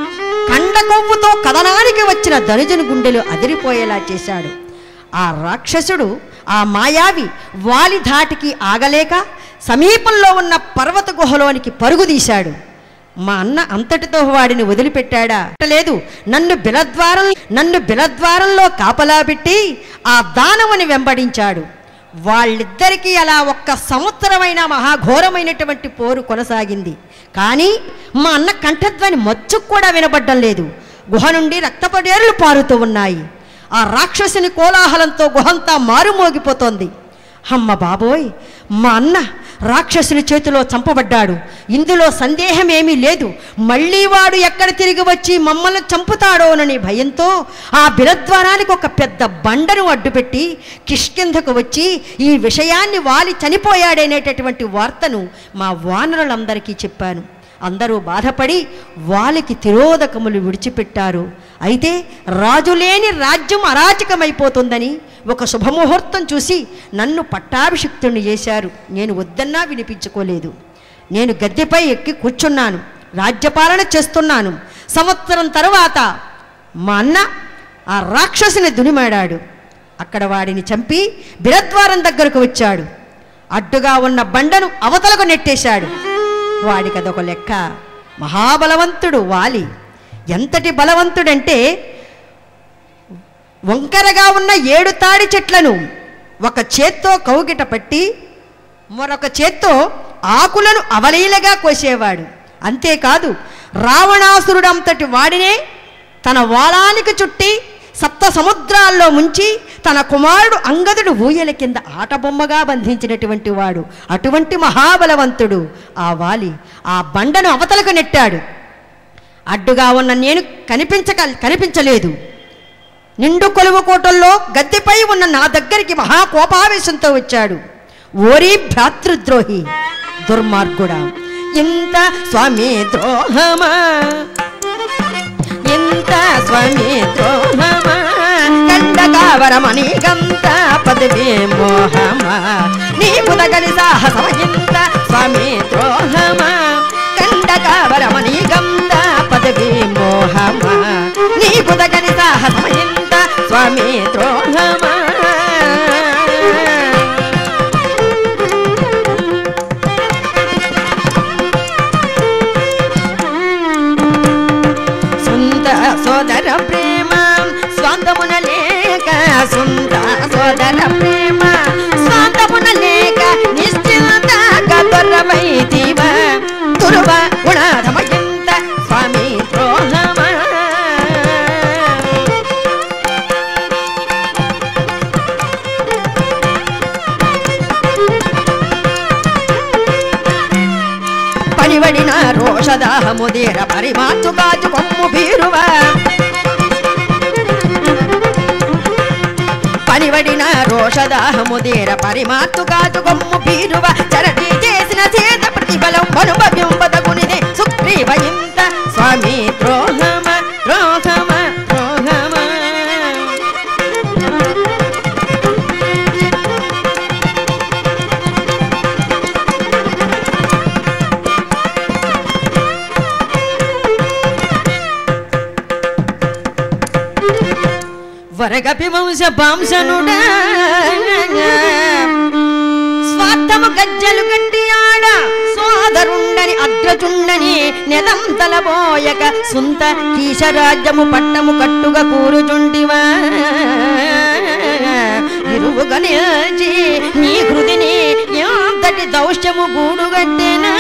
కండ కొవ్వుతో కథనానికి వచ్చిన ధనుజుని గుండెలు అదిరిపోయేలా చేశాడు ఆ రాక్షసుడు ఆ మాయావి వాలి ధాటికి ఆగలేక సమీపంలో ఉన్న పర్వత గుహలోనికి పరుగు తీశాడు మా అన్న అంతటితో వాడిని వదిలిపెట్టాడా లేదు నన్ను బిలద్వారం నన్ను బిలద్వారంలో కాపలా పెట్టి ఆ దానవుని వెంబడించాడు వాళ్ళిద్దరికీ అలా ఒక్క సంవత్సరమైన మహాఘోరమైనటువంటి పోరు కొనసాగింది కానీ మా అన్న కంఠధ్వని మచ్చుకు కూడా వినబడ్డం లేదు గుహ నుండి రక్తపడేర్లు పారుతూ ఉన్నాయి ఆ రాక్షసుని కోలాహలంతో గుహంతా మారుమోగిపోతోంది అమ్మ బాబోయ్ మా అన్న రాక్షసుని చేతిలో చంపబడ్డాడు ఇందులో సందేహమేమీ లేదు మళ్ళీ వాడు ఎక్కడ తిరిగి వచ్చి మమ్మల్ని చంపుతాడోనని భయంతో ఆ బిలద్వారానికి ఒక పెద్ద బండను అడ్డుపెట్టి కిష్కింధకు వచ్చి ఈ విషయాన్ని వాలి చనిపోయాడనేటటువంటి వార్తను మా వానరులందరికీ చెప్పాను అందరూ బాధపడి వాలికి తిరోధకములు విడిచిపెట్టారు అయితే రాజులేని రాజ్యం అరాచకమైపోతుందని ఒక శుభముహూర్తం చూసి నన్ను పట్టాభిషిక్తుని చేశారు నేను వద్దన్నా వినిపించుకోలేదు నేను గద్దెపై ఎక్కి కూర్చున్నాను రాజ్యపాలన చేస్తున్నాను సంవత్సరం తర్వాత మా అన్న ఆ రాక్షసుని దునిమాడాడు అక్కడ వాడిని చంపి బిరద్వారం దగ్గరకు వచ్చాడు అడ్డుగా ఉన్న బండను అవతలకు నెట్టేశాడు వాడికి అదొక లెక్క మహాబలవంతుడు వాలి ఎంతటి బలవంతుడంటే వంకరగా ఉన్న ఏడు తాడి చెట్లను ఒక చేత్తో కౌగిట పట్టి మరొక చేత్తో ఆకులను అవలీలగా కోసేవాడు అంతేకాదు రావణాసురుడంతటి వాడినే తన వాలానికి చుట్టి సప్త సముద్రాల్లో ముంచి తన కుమారుడు అంగదుడు ఊయల కింద ఆటబొమ్మగా బంధించినటువంటి వాడు అటువంటి మహాబలవంతుడు ఆ వాలి ఆ బండను అవతలకు నెట్టాడు అడ్డుగా ఉన్న నేను కనిపించక కనిపించలేదు నిండు కొలువు కోటల్లో గద్దెపై ఉన్న నా దగ్గరికి మహాకోపావేశంతో వచ్చాడు ఓరి భ్రాతృద్రోహి దుర్మార్గుడా ఇంత స్వామి ద్రోహమా ఇంత స్వామి ద్రోహమా కండకావరమణి గంత పదవి మోహమా నీ పుదగలి సాహసమ ఇంత స్వామి ద్రోహమా కండకావరమణి గంత పదవి మోహమా నీ పుదగలి సాహసమ ఇంత స్వామి ద్రోహమా సుంద సోదర ప్రేమ స్వాంతమున లేక సుంద సోదర ప్రేమ స్వాంతమున లేక నిశ్చింత దొరవైతివ తురువ గుణధమయంత స్వామి ద్రోహ పనివడిన రోషదాహముదేర పరిమార్చు కాచు కొమ్ము బీరువ పనివడిన రోషదాహముదేర పరిమార్చు కాచు కొమ్ము బీరువ చరటి చేసిన చేత ప్రతిఫలం అనుభవ్యంబదగునిదే సుగ్రీవ ఇంత స్వామి ద్రోహమ ద్రోహమ ద్రోహమ వరగపి వంశ పాంసనుడా స్వార్థము గజ్జలు గట్టి ఆడ సోదరుండని అగ్రచుండని నెదం తలబోయక సుంత కీశరాజ్యము పట్టము కట్టుగా కూరుచుంటివా ఇరువుగా నిలిచి నీ హృదిని ఎంతటి దౌష్యము గూడుగట్టెనా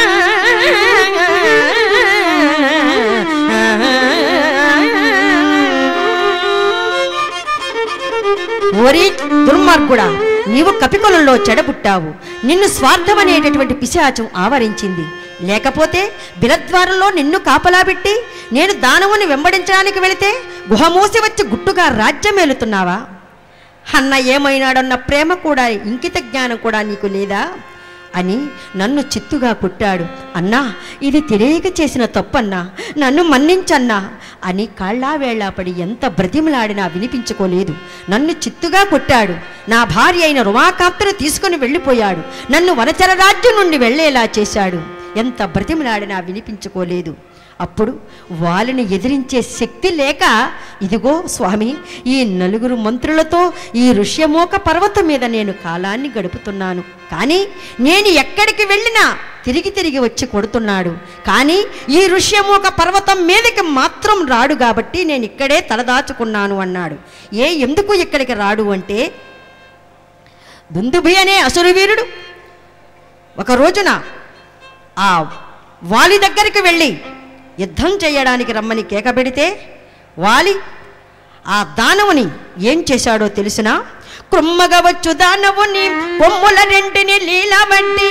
ఓరి దుర్మార్గుడా నీవు కపికొలంలో చెడబుట్టావు నిన్ను స్వార్థమనేటటువంటి పిశాచం ఆవరించింది లేకపోతే బిలద్వారంలో నిన్ను కాపలా పెట్టి నేను దానవుని వెంబడించడానికి వెళితే గుహమూసి వచ్చి గుట్టుగా రాజ్యమేలుతున్నావా అన్న ఏమైనాడన్న ప్రేమ కూడా ఇంకిత జ్ఞానం కూడా నీకు లేదా అని నన్ను చిత్తుగా కొట్టాడు అన్నా ఇది తెలియక చేసిన తప్పన్నా నన్ను మన్నించన్నా అని కాళ్ళా వేళ్లాపడి ఎంత బ్రతిమలాడినా వినిపించుకోలేదు నన్ను చిత్తుగా కొట్టాడు నా భార్య అయిన రుమాకాంతను తీసుకుని వెళ్ళిపోయాడు నన్ను వనచర రాజ్యం నుండి వెళ్ళేలా చేశాడు ఎంత బ్రతిమలాడినా వినిపించుకోలేదు అప్పుడు వాళ్ళని ఎదిరించే శక్తి లేక ఇదిగో స్వామి ఈ నలుగురు మంత్రులతో ఈ ఋష్యమోక పర్వతం మీద నేను కాలాన్ని గడుపుతున్నాను కానీ నేను ఎక్కడికి వెళ్ళినా తిరిగి తిరిగి వచ్చి కొడుతున్నాడు కానీ ఈ ఋష్యమోక పర్వతం మీదకి మాత్రం రాడు కాబట్టి నేను ఇక్కడే తలదాచుకున్నాను అన్నాడు ఏ ఎందుకు ఇక్కడికి రాడు అంటే దుందుభి అనే అసురవీరుడు ఒక రోజున ఆ వాలి దగ్గరికి వెళ్ళి యుద్ధం చేయడానికి రమ్మని కేక పెడితే వాలి ఆ దానవుని ఏం చేశాడో తెలిసినా కృమ్మగా వచ్చు దానవుని కొమ్ముల రెంటిని లీలబట్టి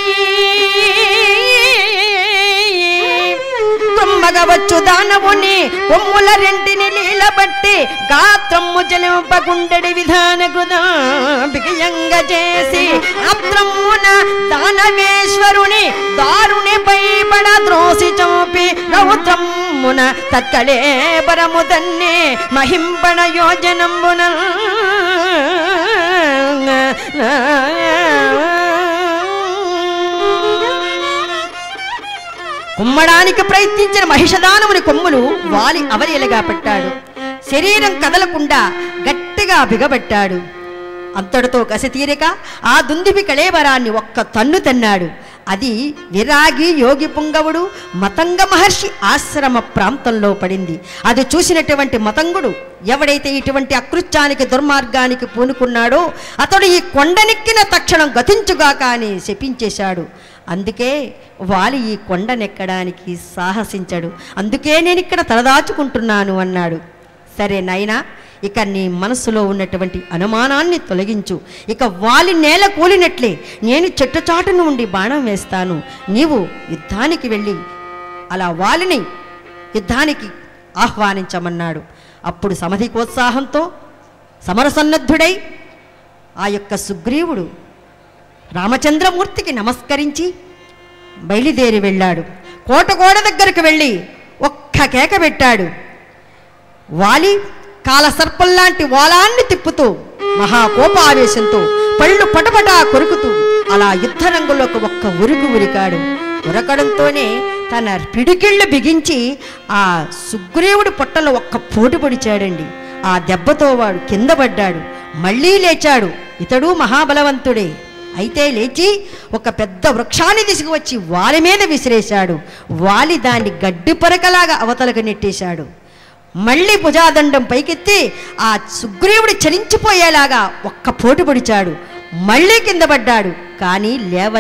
కృమ్మగా వచ్చు దానవుని కొమ్ముల రెంటిని లీలబట్టి గాత్రమ్ము జలింపగుండెడి విధాన కృదా బిగయంగ చేసి ఆత్రమ్మున దానవేశ్వరుని దారుని పైబడ ద్రోసి చంపి రౌద్రమ్మున తక్కలే పరము తన్నే మహింపణ యోజనంబున కుమ్మడానికి ప్రయత్నించిన మహిషదానముని కొమ్ములు వాలి అవలీలగా పెట్టాడు శరీరం కదలకుండా గట్టిగా బిగబట్టాడు అంతటితో కసి తీరిక ఆ దుందిపి కళేవరాన్ని ఒక్క తన్ను తన్నాడు అది విరాగి యోగి పుంగవుడు మతంగ మహర్షి ఆశ్రమ ప్రాంతంలో పడింది అది చూసినటువంటి మతంగుడు ఎవడైతే ఇటువంటి అకృత్యానికి దుర్మార్గానికి పూనుకున్నాడో అతడు ఈ కొండనెక్కిన తక్షణం గతించుగాక అని శపించేశాడు అందుకే వాలి ఈ కొండనెక్కడానికి సాహసించాడు అందుకే నేను ఇక్కడ తలదాచుకుంటున్నాను అన్నాడు సరే నాయనా ఇక నీ మనసులో ఉన్నటువంటి అనుమానాన్ని తొలగించు ఇక వాలి నేల కూలినట్లే నేను చెట్టు చాటును ఉండి బాణం వేస్తాను నీవు యుద్ధానికి వెళ్ళి అలా వాలిని యుద్ధానికి ఆహ్వానించమన్నాడు అప్పుడు సమధికోత్సాహంతో సమరసన్నద్ధుడై ఆ యొక్క సుగ్రీవుడు రామచంద్రమూర్తికి నమస్కరించి బయలుదేరి వెళ్ళాడు కోటగోడ దగ్గరకు వెళ్ళి ఒక్క కేక పెట్టాడు వాలి కాలసర్పంలాంటి వాలాన్ని తిప్పుతూ మహాకోపావేశంతో పళ్ళు పటపటా కొరుకుతూ అలా యుద్ధ రంగులోకి ఒక్క ఉరుకు ఉరికాడు ఉరకడంతోనే తన పిడికిళ్ళు బిగించి ఆ సుగ్రీవుడి పొట్టలో ఒక్క పోటు పొడిచాడండి ఆ దెబ్బతో వాడు కింద పడ్డాడు మళ్ళీ లేచాడు ఇతడు మహాబలవంతుడే అయితే లేచి ఒక పెద్ద వృక్షాన్ని తీసుకువచ్చి వాలి మీద విసిరేశాడు వాలి దాన్ని గడ్డి పరకలాగా అవతలకు నెట్టేశాడు మళ్ళీ భుజాదండం పైకెత్తి ఆ సుగ్రీవుడు చలించిపోయేలాగా ఒక్క పోటు పొడిచాడు మళ్ళీ కింద పడ్డాడు కానీ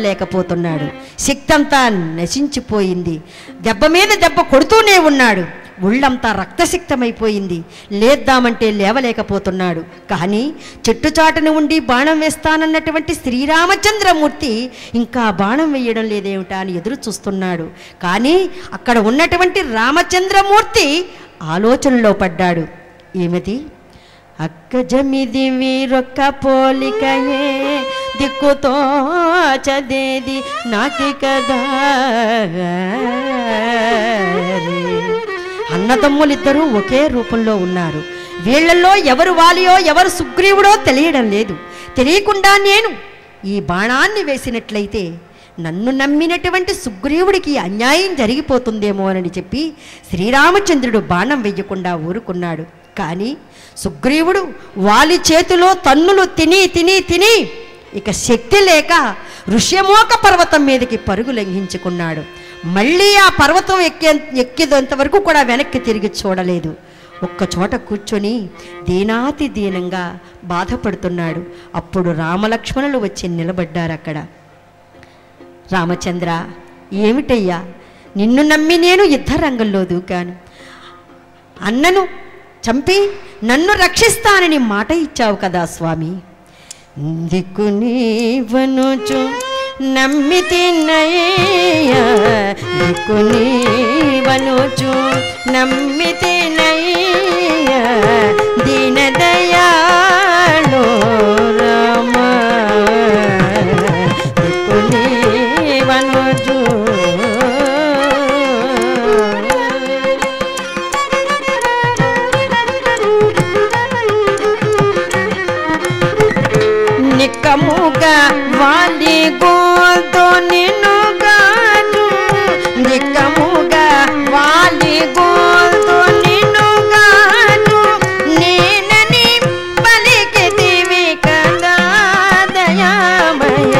లేవలేకపోతున్నాడు శక్తంతా నశించిపోయింది దెబ్బ మీద దెబ్బ కొడుతూనే ఉన్నాడు ఒళ్ళంతా రక్తసిక్తమైపోయింది లేద్దామంటే లేవలేకపోతున్నాడు కానీ చెట్టుచాటున ఉండి బాణం వేస్తానన్నటువంటి శ్రీరామచంద్రమూర్తి ఇంకా బాణం వేయడం లేదేమిటా అని ఎదురు చూస్తున్నాడు కానీ అక్కడ ఉన్నటువంటి రామచంద్రమూర్తి ఆలోచనలో పడ్డాడు ఏమిటి అక్క జమిది వీరొక్క పోలికయే దిక్కుతో చదేది నాకి కదా అన్నదమ్ములిద్దరూ ఒకే రూపంలో ఉన్నారు వీళ్ళల్లో ఎవరు వాలియో ఎవరు సుగ్రీవుడో తెలియడం లేదు తెలియకుండా నేను ఈ బాణాన్ని వేసినట్లయితే నన్ను నమ్మినటువంటి సుగ్రీవుడికి అన్యాయం జరిగిపోతుందేమో అని చెప్పి శ్రీరామచంద్రుడు బాణం వెయ్యకుండా ఊరుకున్నాడు కానీ సుగ్రీవుడు వాలి చేతిలో తన్నులు తిని తిని తిని ఇక శక్తి లేక ఋష్యమోక పర్వతం మీదకి పరుగు లంఘించుకున్నాడు మళ్ళీ ఆ పర్వతం ఎక్కే ఎక్కేంత వరకు కూడా వెనక్కి తిరిగి చూడలేదు ఒక్క చోట కూర్చొని దీనాతి దీనంగా బాధపడుతున్నాడు అప్పుడు రామలక్ష్మణులు వచ్చి నిలబడ్డారు అక్కడ రామచంద్ర ఏమిటయ్యా నిన్ను నమ్మి నేను యుద్ధ రంగంలో దూకాను అన్నను చంపి నన్ను రక్షిస్తానని మాట ఇచ్చావు కదా స్వామి దిక్కు నీవనుచు నమ్మితి నయ్యా దిక్కు నీవనుచు నమ్మితి నయ్యా దీనదయాళో రామ దిక్కు నీవనుచు నిక్కముగా వాలి గోతో నిన్ను గాను నిక్కముగా వాలి గోతో నిన్ను గాను నేనని పలికితివి కదా దయామయ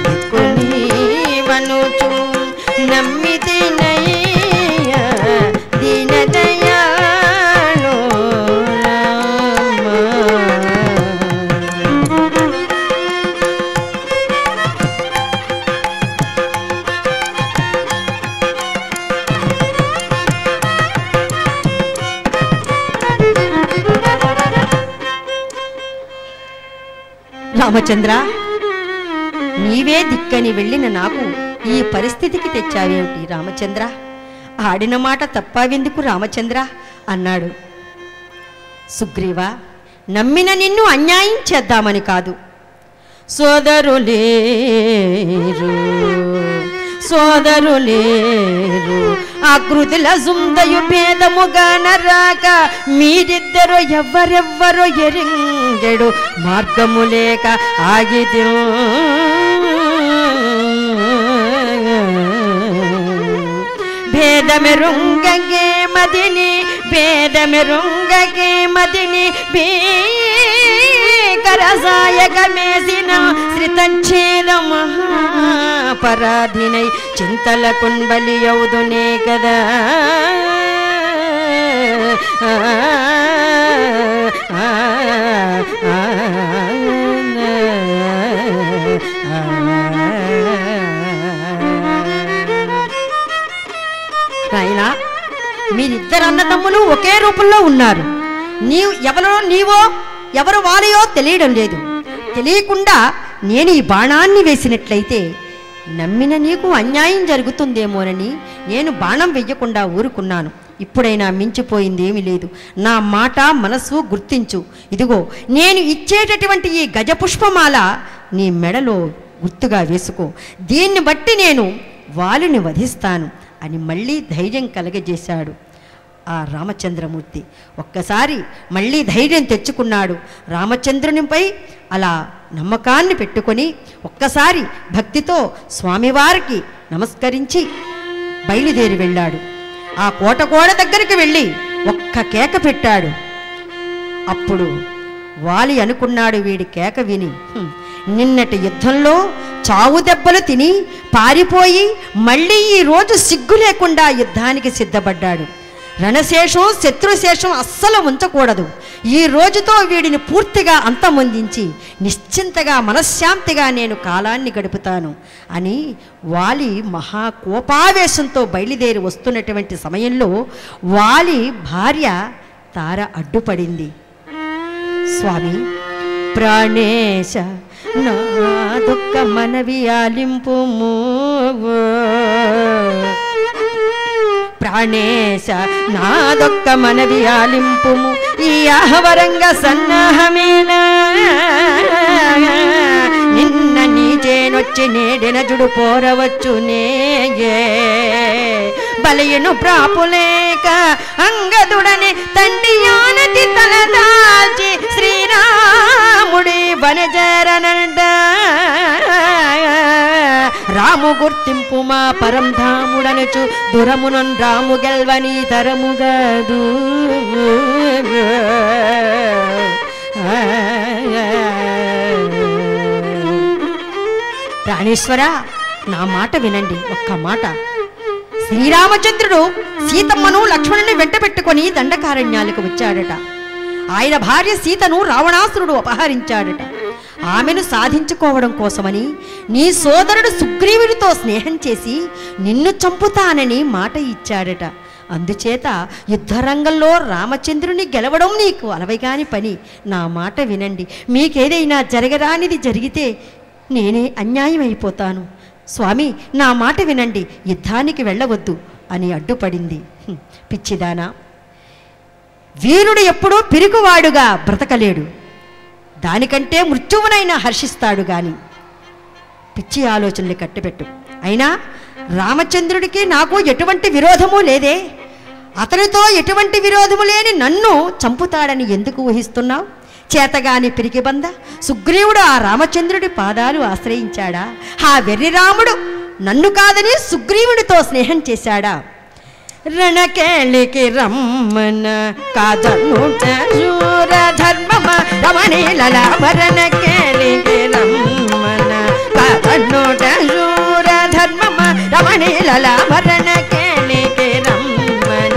కొనీవనుచు నమ్మితి నయ్య దీన దయాళో రామ రామచంద్ర నీవే దిక్కని వెళ్ళిన నాకు ఈ పరిస్థితికి తెచ్చావేమిటి రామచంద్ర ఆడిన మాట తప్పావెందుకు రామచంద్ర అన్నాడు సుగ్రీవ నమ్మిన నిన్ను అన్యాయం చేద్దామని కాదు సోదరులేరు సోదరులేరు ఆకృతిల సుందయు భేదముగా నరాక మీరిద్దరు ఎవ్వరెవ్వరు ఎరింగెడు మార్గము లేక ఆగితే భేదమెరుంగగే మదిని భేదమెరుంగగే మదిని భీకరసాయకమేసిన శ్రితంఛేద మహాపరాధినై చింతల కుంబలి యౌదునే కదా ఆ, ఆ, ఆ, ఆ. నాయనా మీరిద్దరు అన్నదమ్ములు ఒకే రూపంలో ఉన్నారు నీవు ఎవరో నీవో ఎవరు వారియో తెలియడం లేదు తెలియకుండా నేను ఈ బాణాన్ని వేసినట్లయితే నమ్మిన నీకు అన్యాయం జరుగుతుందేమోనని నేను బాణం వెయ్యకుండా ఊరుకున్నాను ఇప్పుడైనా మించిపోయింది ఏమీ లేదు నా మాట మనసు గుర్తించు ఇదిగో నేను ఇచ్చేటటువంటి ఈ గజపుష్పమాల నీ మెడలో గుర్తుగా వేసుకో దీన్ని బట్టి నేను వాలిని వధిస్తాను అని మళ్ళీ ధైర్యం కలగజేశాడు ఆ రామచంద్రమూర్తి ఒక్కసారి మళ్ళీ ధైర్యం తెచ్చుకున్నాడు రామచంద్రునిపై అలా నమ్మకాన్ని పెట్టుకొని ఒక్కసారి భక్తితో స్వామివారికి నమస్కరించి బయలుదేరి వెళ్ళాడు ఆ కోట గోడ దగ్గరికి వెళ్ళి ఒక్క కేక పెట్టాడు అప్పుడు వాలి అనుకున్నాడు వీడి కేక విని "హ్మ్, నిన్నటి యుద్ధంలో చావు దెబ్బలు తిని పారిపోయి మళ్ళీ ఈ రోజు సిగ్గు లేకుండా యుద్ధానికి సిద్ధపడ్డాడు రణశేషం శత్రుశేషం అస్సలు ఉంచకూడదు ఈ రోజుతో వీడిని పూర్తిగా అంతమొందించి నిశ్చింతగా మనశ్శాంతిగా నేను కాలాన్ని గడుపుతాను అని వాలి మహా కోపావేశంతో బయలుదేరి వస్తున్నటువంటి సమయంలో వాలి భార్య తార అడ్డుపడింది స్వామి ప్రాణేశ నా దుఃఖ మనవి ఆలింపుము ప్రాణేశ నా దొక్క మనవి ఆలింపుము ఈ ఆహవరంగ సన్నాహమేల నిన్న నీచేనొచ్చి నేడిన జుడు పోరవచ్చు నేయే బలయును ప్రాపులేక అంగదుడని తండ్రి ఆనతి తలదాల్చి శ్రీరాముడి వనజరనంట రాము గుర్తింపు మా పరంధాముడనుచు దురమునన్ రాము గెల్వని తరముగదు ప్రాణేశ్వర నా మాట వినండి ఒక్క మాట శ్రీరామచంద్రుడు సీతమ్మను లక్ష్మణుని వెంట పెట్టుకొని దండకారణ్యాలకు వచ్చాడట ఆయన భార్య సీతను రావణాసురుడు అపహరించాడట ఆమెను సాధించుకోవడం కోసమని నీ సోదరుడు సుగ్రీవుడితో స్నేహం చేసి నిన్ను చంపుతానని మాట ఇచ్చాడట అందుచేత యుద్ధరంగంలో రామచంద్రుని గెలవడం నీకు అలవైగాని పని నా మాట వినండి మీకేదైనా జరగరానిది జరిగితే నేనే అన్యాయం అయిపోతాను స్వామి నా మాట వినండి యుద్ధానికి వెళ్ళవద్దు అని అడ్డుపడింది హ్మ్, పిచ్చిదానా వీరుడు ఎప్పుడూ పిరుగువాడుగా బ్రతకలేడు దానికంటే మృత్యువునైనా హర్షిస్తాడు గాని పిచ్చి ఆలోచనలు కట్టిపెట్టు అయినా రామచంద్రుడికి నాకు ఎటువంటి విరోధము లేదే అతనితో ఎటువంటి విరోధము లేని నన్ను చంపుతాడని ఎందుకు ఊహిస్తున్నావు చేతగాని పిరికిబంద సుగ్రీవుడు ఆ రామచంద్రుడి పాదాలు ఆశ్రయించాడా ఆ వెర్రి రాముడు నన్ను కాదని సుగ్రీవుడితో స్నేహం చేశాడా రణకేళికి రమ్మన కాదనుట శూర ధర్మమ రమణీల మరణ కేళికి రమ్మన కాదనుట శూర ధర్మమ రమణీల మరణ కేళికి రమ్మన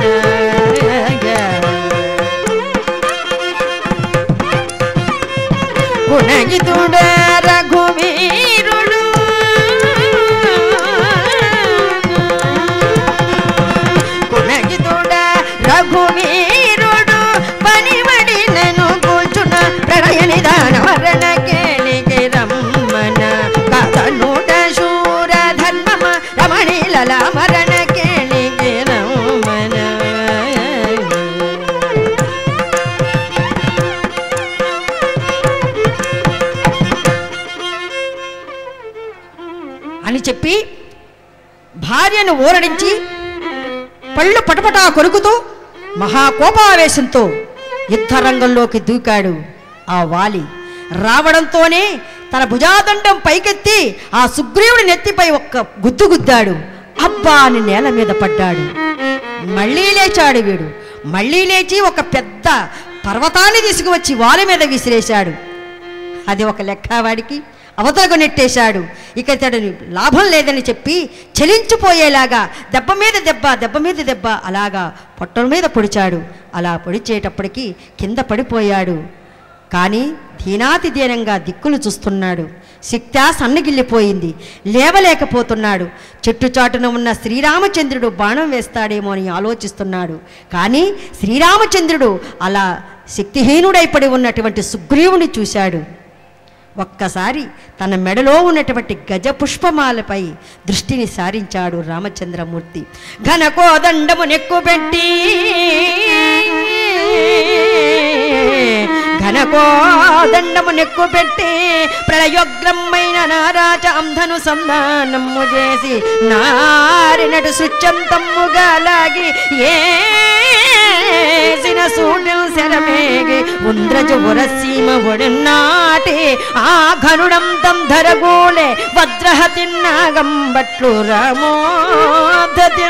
గుణగితుడ రఘువీరుడు గుణగితుడ రఘువీరుడు పనివడి నన్ను కూర్చున్న ప్రణయ నిదాన మరణ కేళికి రమ్మన కథనుట శూర ధర్మమ రమణీల మరణ కేళికి రమ్మన అని చెప్పి భార్యను ఊరడించి పళ్ళు పటపటా కొరుకుతూ మహాకోపావేశంతో యుద్ధరంగంలోకి దూకాడు ఆ వాలి రావడంతోనే తన భుజాదండం పైకెత్తి ఆ సుగ్రీవుడి నెత్తిపై ఒక్క గుద్దు గుద్దాడు అబ్బా అని నేల మీద పడ్డాడు మళ్ళీ లేచాడు వీడు మళ్ళీ లేచి ఒక పెద్ద పర్వతాన్ని తీసుకువచ్చి వాలి మీద విసిరేశాడు అది ఒక లెక్క వాడికి అవతలకు నెట్టేశాడు ఇక ఇతడు లాభం లేదని చెప్పి చలించిపోయేలాగా దెబ్బ మీద దెబ్బ దెబ్బ మీద దెబ్బ అలాగా పొట్ట మీద పొడిచాడు అలా పొడిచేటప్పటికి కింద పడిపోయాడు కానీ దీనాతి దీనంగా దిక్కులు చూస్తున్నాడు శక్త్యా సన్నగిల్లిపోయింది లేవలేకపోతున్నాడు చెట్టు చాటున ఉన్న శ్రీరామచంద్రుడు బాణం వేస్తాడేమో అని ఆలోచిస్తున్నాడు కానీ శ్రీరామచంద్రుడు అలా శక్తిహీనుడైపడి ఉన్నటువంటి సుగ్రీవుని చూశాడు ఒక్కసారి తన మెడలో ఉన్నటువంటి గజ పుష్పమాలపై దృష్టిని సారించాడు రామచంద్రమూర్తి ఘనకోదండము నెక్కుపెట్టి ఘనకోదండము నెక్కుపెట్టి ప్రళయోగ్రమైన నారాజ అంధను సంధానము చేసి నారినటు సుచ్చంతమ్ముగా లాగి ఏసిన సూటు శరమేగి ఉంద్రజు ఉరసీమ ఒడనాటి ఆ ఘనుడంతం ధరగూలే వజ్రహతి నాగంబట్లు రామోదతి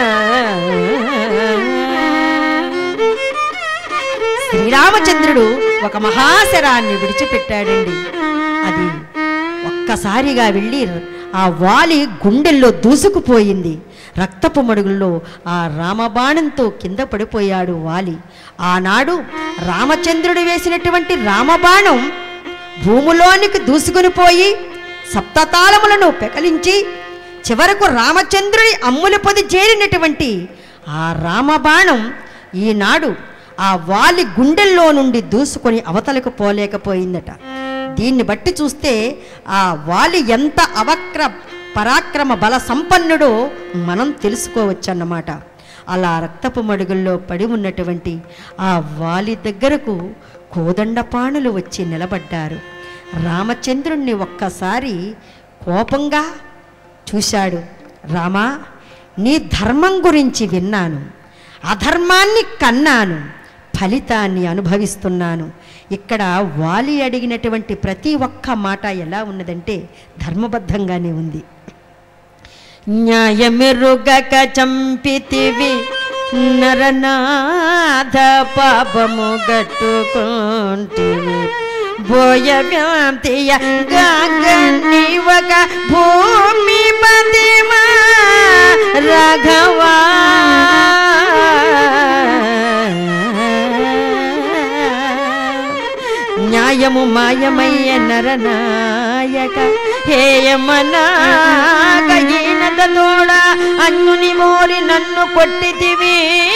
శ్రీరామచంద్రుడు ఒక మహాశరాన్ని విడిచిపెట్టాడండి అది ఒక్కసారిగా వెళ్ళి ఆ వాలి గుండెల్లో దూసుకుపోయింది రక్తపు మడుగుల్లో ఆ రామబాణంతో కింద పడిపోయాడు వాలి ఆనాడు రామచంద్రుడు వేసినటువంటి రామబాణం భూమిలోనికి దూసుకుని పోయి సప్తతాళములను పెకలించి చివరకు రామచంద్రుడి అమ్ముల పొది చేరినటువంటి ఆ రామబాణం ఈనాడు ఆ వాలి గుండెల్లో నుండి దూసుకొని అవతలకు పోలేకపోయిందట దీన్ని బట్టి చూస్తే ఆ వాలి ఎంత అవక్ర పరాక్రమ బల సంపన్నుడో మనం తెలుసుకోవచ్చన్నమాట అలా రక్తపు మడుగుల్లో పడి ఉన్నటువంటి ఆ వాలి దగ్గరకు కోదండపాణులు వచ్చి నిలబడ్డారు రామచంద్రుణ్ణి ఒక్కసారి కోపంగా చూశాడు రామా నీ ధర్మం గురించి విన్నాను అధర్మాన్ని కన్నాను ఫలితాన్ని అనుభవిస్తున్నాను ఇక్కడ వాలి అడిగినటువంటి ప్రతి ఒక్క మాట ఎలా ఉన్నదంటే ధర్మబద్ధంగానే ఉంది న్యాయమెరుగక చంపితివి నరనాథ పాపము గట్టుకుంటివి బోయ వ్యాంతియ గాగనివక భూమి పతిమా రాఘవా న్యాయము మాయమయ్య నరనాయక హేయమనాగీనదోడ అన్నుని మోరి నన్ను కొట్టితివి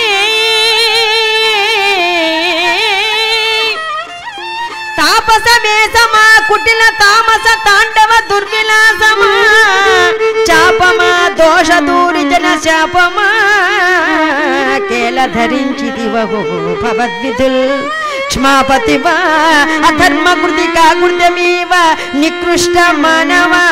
తాపస వేసమా కుటిల తామస తాండవ దుర్విలాసమా చాపమా దోష దూరి జన శాపమా కేల ధరించిదివహో భవద్విధుల్ క్షమాపతివా అధర్మ కృతి కాకృతమీవ నికృష్ట మానవా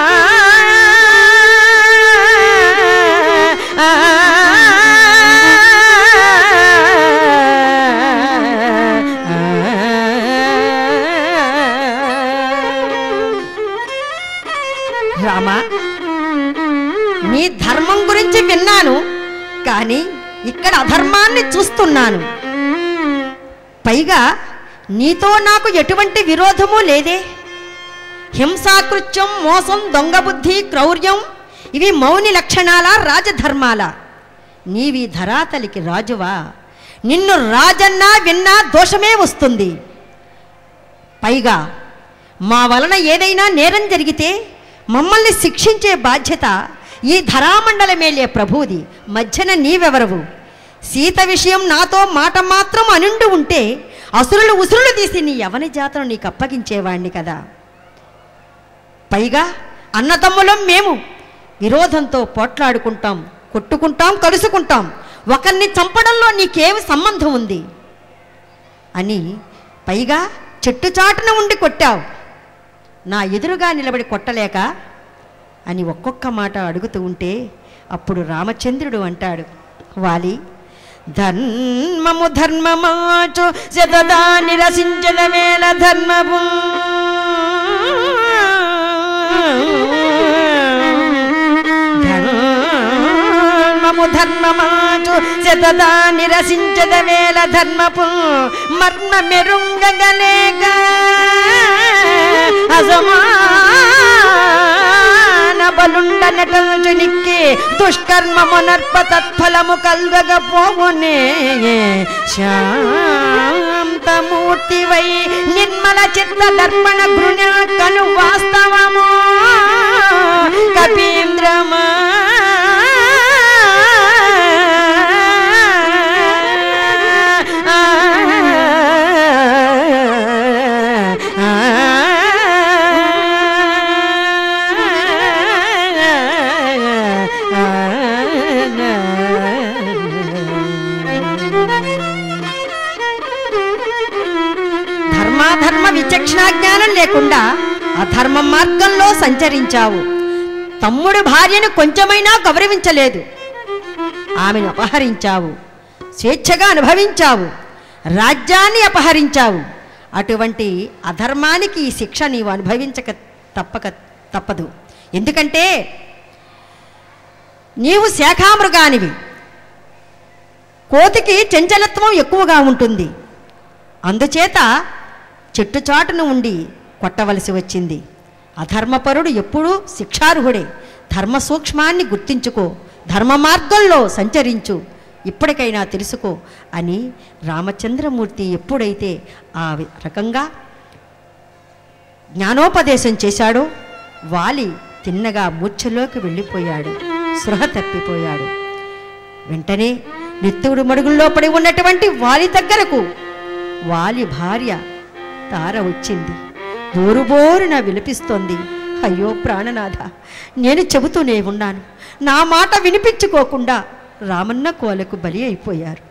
రామా నీ ధర్మం గురించి విన్నాను కానీ ఇక్కడ అధర్మాన్ని చూస్తున్నాను పైగా నీతో నాకు ఎటువంటి విరోధము లేదే హింసాకృత్యం మోసం దొంగ బుద్ధి క్రౌర్యం ఇవి మౌని లక్షణాల రాజధర్మాల నీవి ధరాతలికి రాజువా నిన్ను రాజన్నా విన్నా దోషమే వస్తుంది పైగా మా వలన ఏదైనా నేరం జరిగితే మమ్మల్ని శిక్షించే బాధ్యత ఈ ధరామండలమేలే ప్రభువుది మధ్యన నీవెవరవు సీత విషయం నాతో మాట మాత్రం అనుండి ఉంటే అసురులు ఉసురులు తీసి నీ యవని జాతను నీకు అప్పగించేవాణ్ణి కదా పైగా అన్నదమ్ములం మేము విరోధంతో పోట్లాడుకుంటాం కొట్టుకుంటాం కలుసుకుంటాం ఒకరిని చంపడంలో నీకేమి సంబంధం ఉంది అని పైగా చెట్టు చాటున ఉండి కొట్టావు నా ఎదురుగా నిలబడి కొట్టలేక అని ఒక్కొక్క మాట అడుగుతూ ఉంటే అప్పుడు రామచంద్రుడు అంటాడు వాలి ధర్మము ధర్మమాచు శతదా నిరసించద వేల ధర్మము ధర్మము ధర్మమాచు శతదా నిరసించద వేల ధర్మపు మర్మ మెరుంగగలేక అసమాన బలుండ నటనునికి దుష్కర్మము నర్ప తత్ఫలము కల్గకపోవునే శాంతమూర్తివై నిర్మల చిత్త దర్పణ గృణ కను వాస్తవము కపీంద్రమా ధర్మాధర్మ విచక్షణ జ్ఞానం లేకుండా అధర్మ మార్గంలో సంచరించావు తమ్ముడు భార్యను కొంచెమైనా గౌరవించలేదు ఆమెను అపహరించావు స్వేచ్ఛగా అనుభవించావు రాజ్యాన్ని అపహరించావు అటువంటి అధర్మానికి ఈ శిక్ష నీవు అనుభవించక తప్పక తప్పదు ఎందుకంటే నీవు శాఖామృగానివి కోతికి చంచలత్వం ఎక్కువగా ఉంటుంది అందుచేత చెట్టు చాటున ఉండి కొట్టవలసి వచ్చింది అధర్మపరుడు ఎప్పుడూ శిక్షార్హుడే ధర్మ సూక్ష్మాన్ని గుర్తించుకో ధర్మ మార్గంలో సంచరించు ఇప్పటికైనా తెలుసుకో అని రామచంద్రమూర్తి ఎప్పుడైతే ఆ వి- రకంగా జ్ఞానోపదేశం చేశాడో వాలి తిన్నగా మూర్ఛలోకి వెళ్ళిపోయాడు సృహ తప్పిపోయాడు వెంటనే నిత్యుడు మడుగుల్లో పడి ఉన్నటువంటి వాలి దగ్గరకు వాలి భార్య తార వచ్చింది బోరుబోరున విలపిస్తోంది అయ్యో ప్రాణనాథ నేను చెబుతూనే ఉన్నాను నా మాట వినిపించుకోకుండా రామన్న కోలకు బలి అయిపోయారు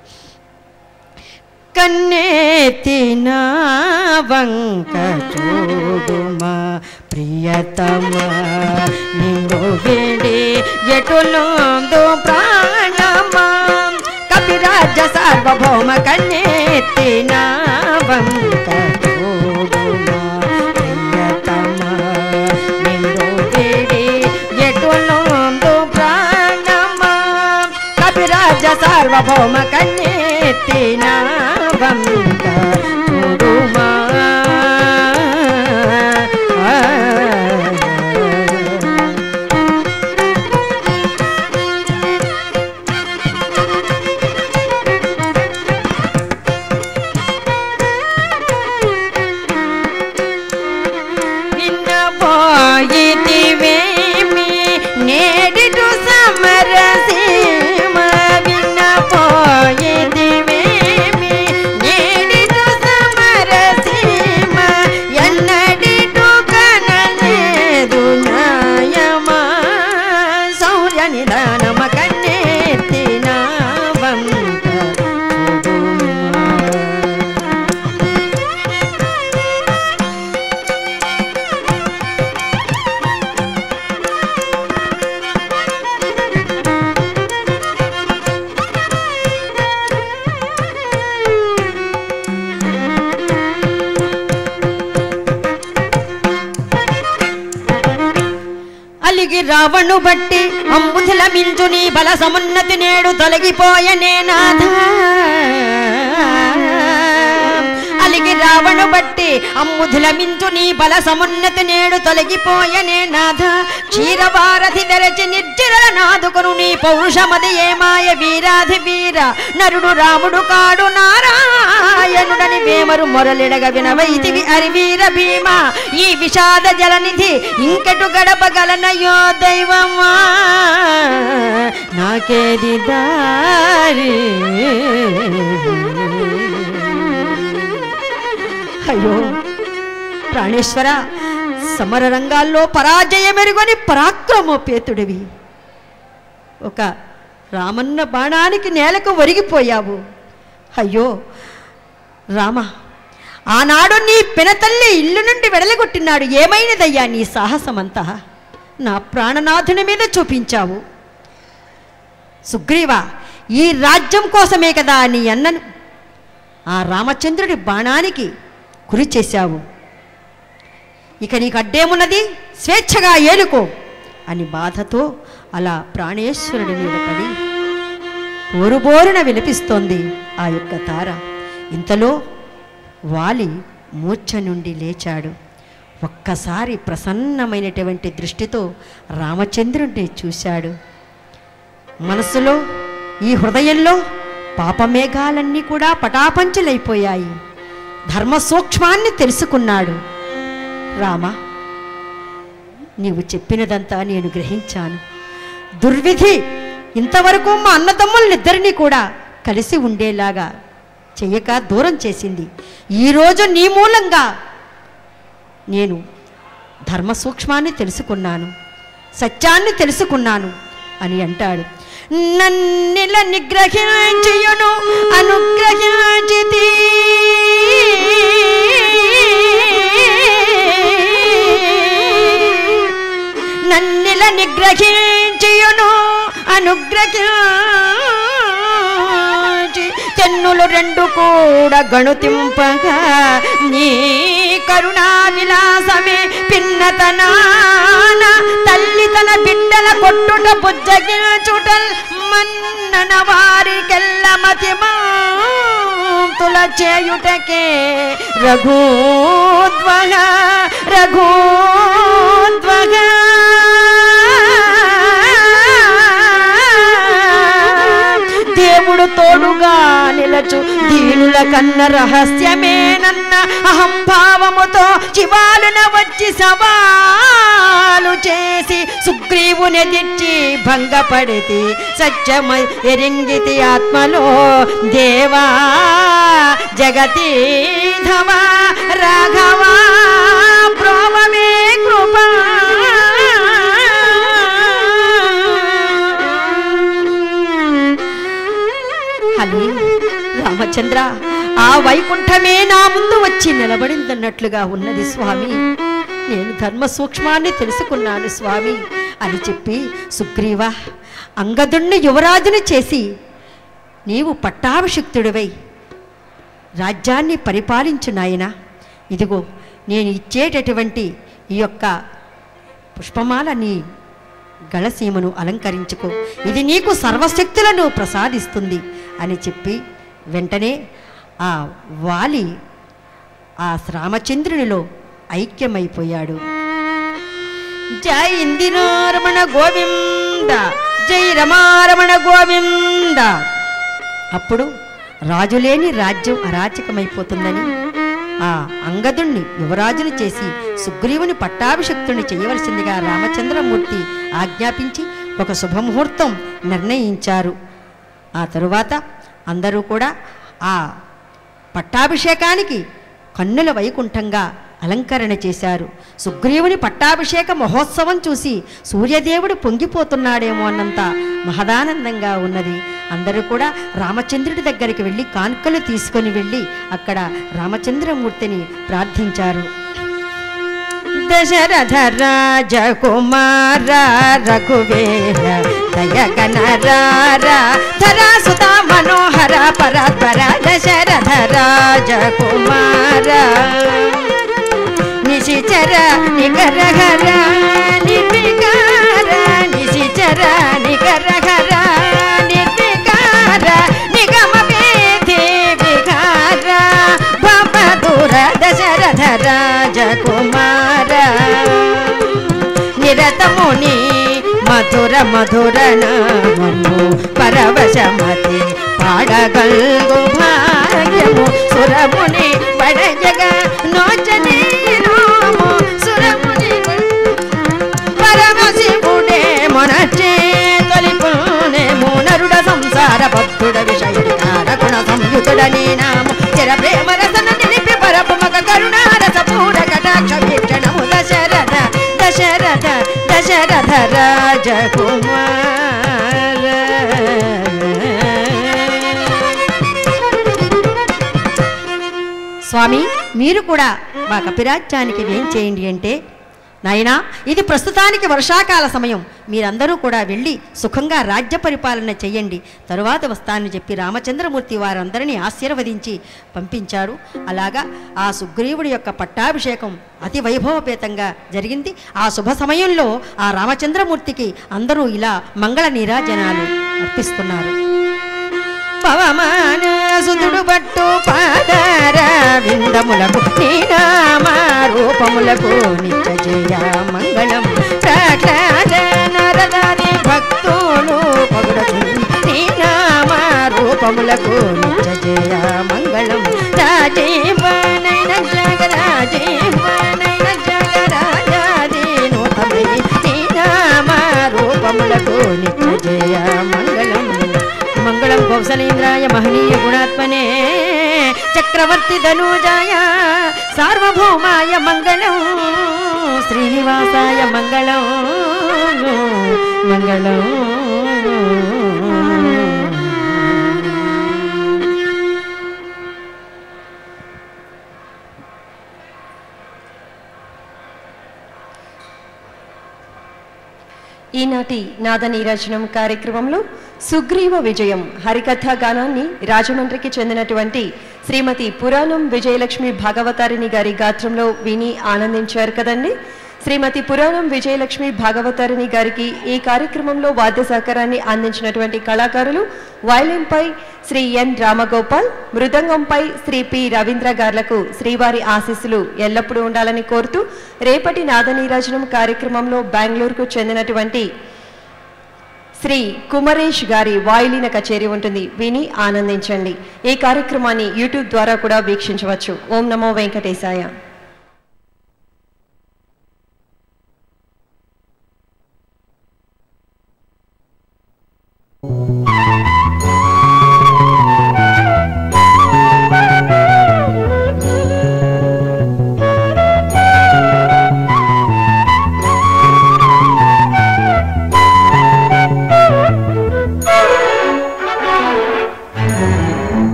కన్నెత్తిన వంక చూడుమా ప్రియతమ నిన్ను వేడి ఎటులోందు ప్రాణమా కపిరాజ్య సార్వభౌమ కన్నెత్తిన వంక చూడుమా ప్రియతమ నిన్ను వేడి ఎటులోందు ప్రాణమా కపిరాజ సార్వభౌమ కన్యెత్తిన వంక చూడుమా నిన్న పోయితివేమి నేడిటు సమరసీమ విన్న పోయితివేమి నేడిటు సమరసీమ ఎన్నడిటు కనలేదు నాయమా సౌర్య నిదానమ కన్నెత్తిన వంక చూడుమా. అలిగి రావణు బట్టి అంబుధుల మించు నీ బల సమున్నతి నేడు తొలగిపోయనే నాథ అలిగి రావణు బట్టి అమ్ముధుల మించు నీ బల సమున్నతి నేడు తొలగిపోయనే నాథ క్షీరవారధి తెరచి నిర్జర నాదుకును నీ పౌరుషమది ఏమాయ వీరాధి వీర నరుడు రాముడు కాడు నారాయణుడని వేమరు మొరలిడగ వినవైతివి అరివీర భీమ ఈ విషాద జలనిధి ఇంకటు గడపగలనయో దైవమా నాకేది దారి అయ్యో ప్రాణేశ్వర సమర రంగాల్లో పరాజయమెరుగని పరాక్రమోపేతుడివి ఒక రామన్న బాణానికి నేలకు ఒరిగిపోయావు అయ్యో రామ ఆనాడు నీ పినతల్లి ఇల్లు నుండి వెడలగొట్టినాడు ఏమైనదయ్యా నీ సాహసమంతా నా ప్రాణనాథుని మీద చూపించావు సుగ్రీవ ఈ రాజ్యం కోసమే కదా నీ అన్నను ఆ రామచంద్రుడి బాణానికి గురి చేశావు ఇక నీకు అడ్డేమున్నది స్వేచ్ఛగా ఏలుకో అని బాధతో అలా ప్రాణేశ్వరుడి మీద పడి బోరుబోరున విలపిస్తోంది ఆ యొక్క తార ఇంతలో వాలి మూర్ఛ నుండి లేచాడు ఒక్కసారి ప్రసన్నమైనటువంటి దృష్టితో రామచంద్రుడిని చూశాడు మనసులో ఈ హృదయంలో పాపమేఘాలన్నీ కూడా పటాపంచలైపోయాయి ధర్మ సూక్ష్మాన్ని తెలుసుకున్నాడు రామ నీవు చెప్పినదంతా నేను గ్రహించాను దుర్విధి ఇంతవరకు మా అన్నదమ్ములనిద్దరినీ కూడా కలిసి ఉండేలాగా చెయ్యక దూరం చేసింది ఈరోజు నీ మూలంగా నేను ధర్మ సూక్ష్మాన్ని తెలుసుకున్నాను సత్యాన్ని తెలుసుకున్నాను అని అంటాడు నన్నిల నిగ్రహించియును అనుగ్రహించితి నన్నిల నిగ్రహించియును అనుగ్రహించి తెన్నులు రెండు కూడా గణుతింపగా నీ కరుణా విలాసమే పిన్నతనాన తల్లి తన బిడ్డల కొట్టుట బుజ్జగించుటల్ మన్నన వారికెల్ల మతిమా చింతుల చేయుటకే రఘోద్వగ రఘోద్వగ దేవుడు తోడుగా నిలచు దీనుల కన్న రహస్యమేనన్న అహంభావముతో శివాలున వచ్చి సవాలు చేసి సుగ్రీవుని తెచ్చి భంగపడితి సత్యమై ఎరింగితి ఆత్మలో దేవా జగతి ధవా రాఘవా ప్రోమమే కృపా హలి రామచంద్ర ఆ వైకుంఠమే నా ముందు వచ్చి నిలబడిందన్నట్లుగా ఉన్నది స్వామి నేను ధర్మ సూక్ష్మాన్ని తెలుసుకున్నాను స్వామి అని చెప్పి సుగ్రీవ అంగదుణ్ణి యువరాజుని చేసి నీవు పట్టాభిషిక్తుడివై రాజ్యాన్ని పరిపాలించు నాయనా ఇదిగో నేను ఇచ్చేటటువంటి ఈ యొక్క పుష్పమాల నీ గళసీమను అలంకరించుకో ఇది నీకు సర్వశక్తులను ప్రసాదిస్తుంది అని చెప్పి వెంటనే ఆ వాలి ఆ రామచంద్రునిలో ఐక్యమైపోయాడు జై ఇందిరారమణ గోవింద జై రమారమణ గోవింద అప్పుడు రాజులేని రాజ్యం అరాచకమైపోతుందని ఆ అంగదుణ్ణి యువరాజును చేసి సుగ్రీవుని పట్టాభిషక్తుని చేయవలసిందిగా రామచంద్రమూర్తి ఆజ్ఞాపించి ఒక శుభముహూర్తం నిర్ణయించారు ఆ తరువాత అందరూ కూడా ఆ పట్టాభిషేకానికి కన్నుల వైకుంఠంగా అలంకరణ చేశారు సుగ్రీవుని పట్టాభిషేక మహోత్సవం చూసి సూర్యదేవుడు పొంగిపోతున్నాడేమో అన్నంత మహదానందంగా ఉన్నది అందరూ కూడా రామచంద్రుడి దగ్గరికి వెళ్ళి కానుకలు తీసుకొని వెళ్ళి అక్కడ రామచంద్రమూర్తిని ప్రార్థించారు దశరథ రాజ కుమార రఘువేర దయగనరార ధరాసుత మనోహర పరపర దశరథ రాజ కుమార నిశిచర నికరహర నిర్వికార నిశిచర నికరహర నిర్వికార నిగమ వేధి వికార భవదూర దశరథ రాజ కుమార నిరతముని మధుర మధుర నామము పరవశమతి పాడగల్గు భాగ్యము సురముని పడజగ నోచని నాము సురముని పరమశివుడే మొనచే తొలిపునే మూనరుడ సంసార భక్తుడ విషయకార గుణ సంయుతుడని నాము చిర ప్రేమ రసన నిలిపి పరపు మగ కరుణారస పూర కటాక్ష వీక్షణము దశరథ దశరథ దశరథ రాజకుమార స్వామి మీరు కూడా మా కపిరాజ్యానికి ఏం చేయండి అంటే నాయనా ఇది ప్రస్తుతానికి వర్షాకాల సమయం మీరందరూ కూడా వెళ్ళి సుఖంగా రాజ్య పరిపాలన చెయ్యండి తరువాత వస్తానని చెప్పి రామచంద్రమూర్తి వారందరినీ ఆశీర్వదించి పంపించారు అలాగా ఆ సుగ్రీవుడి యొక్క పట్టాభిషేకం అతి వైభవపేతంగా జరిగింది ఆ శుభ సమయంలో ఆ రామచంద్రమూర్తికి అందరూ ఇలా మంగళ నీరాజనాలు అర్పిస్తున్నారు పవమాన సుదుడు పట్టు పాదార విందములకు నీనామ రూపములకు నిత్య జయ మంగళం ప్రహ్లాద నరదాని భక్తులు పగుడకు నీనామ రూపములకు నిత్య జయ మంగళం రాజీవనైన జగ రాజీవనైన జగ రాజాదీనోతమై నీనామ రూపములకు నిత్య జయ మంగళం మంగళం కౌసలేంద్రాయ మహనీయ గుణాత్మనే చక్రవర్తి ధనుజాయ సార్వభౌమాయ మంగళం శ్రీనివాసాయ మంగళం మంగళం ఈనాటి నాద నీరాజనం కార్యక్రమంలో సుగ్రీవ విజయం హరికథా గానాన్ని రాజమండ్రికి చెందినటువంటి శ్రీమతి పురాణం విజయలక్ష్మి భాగవతారిణి గారి గాత్రంలో విని ఆనందించారు కదండి శ్రీమతి పురాణం విజయలక్ష్మి భాగవతారిణి గారికి ఈ కార్యక్రమంలో వాద్య సహకారాన్ని అందించినటువంటి కళాకారులు వయలిన్పై శ్రీ ఎన్ రామగోపాల్ మృదంగంపై శ్రీ పి రవీంద్ర గార్లకు శ్రీవారి ఆశీస్సులు ఎల్లప్పుడూ ఉండాలని కోరుతూ రేపటి నాదనీరాజనం కార్యక్రమంలో బెంగళూరుకు చెందినటువంటి శ్రీ కుమరేష్ గారి వాయులీన కచేరీ ఉంటుంది విని ఆనందించండి ఈ కార్యక్రమాన్ని యూట్యూబ్ ద్వారా కూడా వీక్షించవచ్చు ఓం నమో వెంకటేశాయ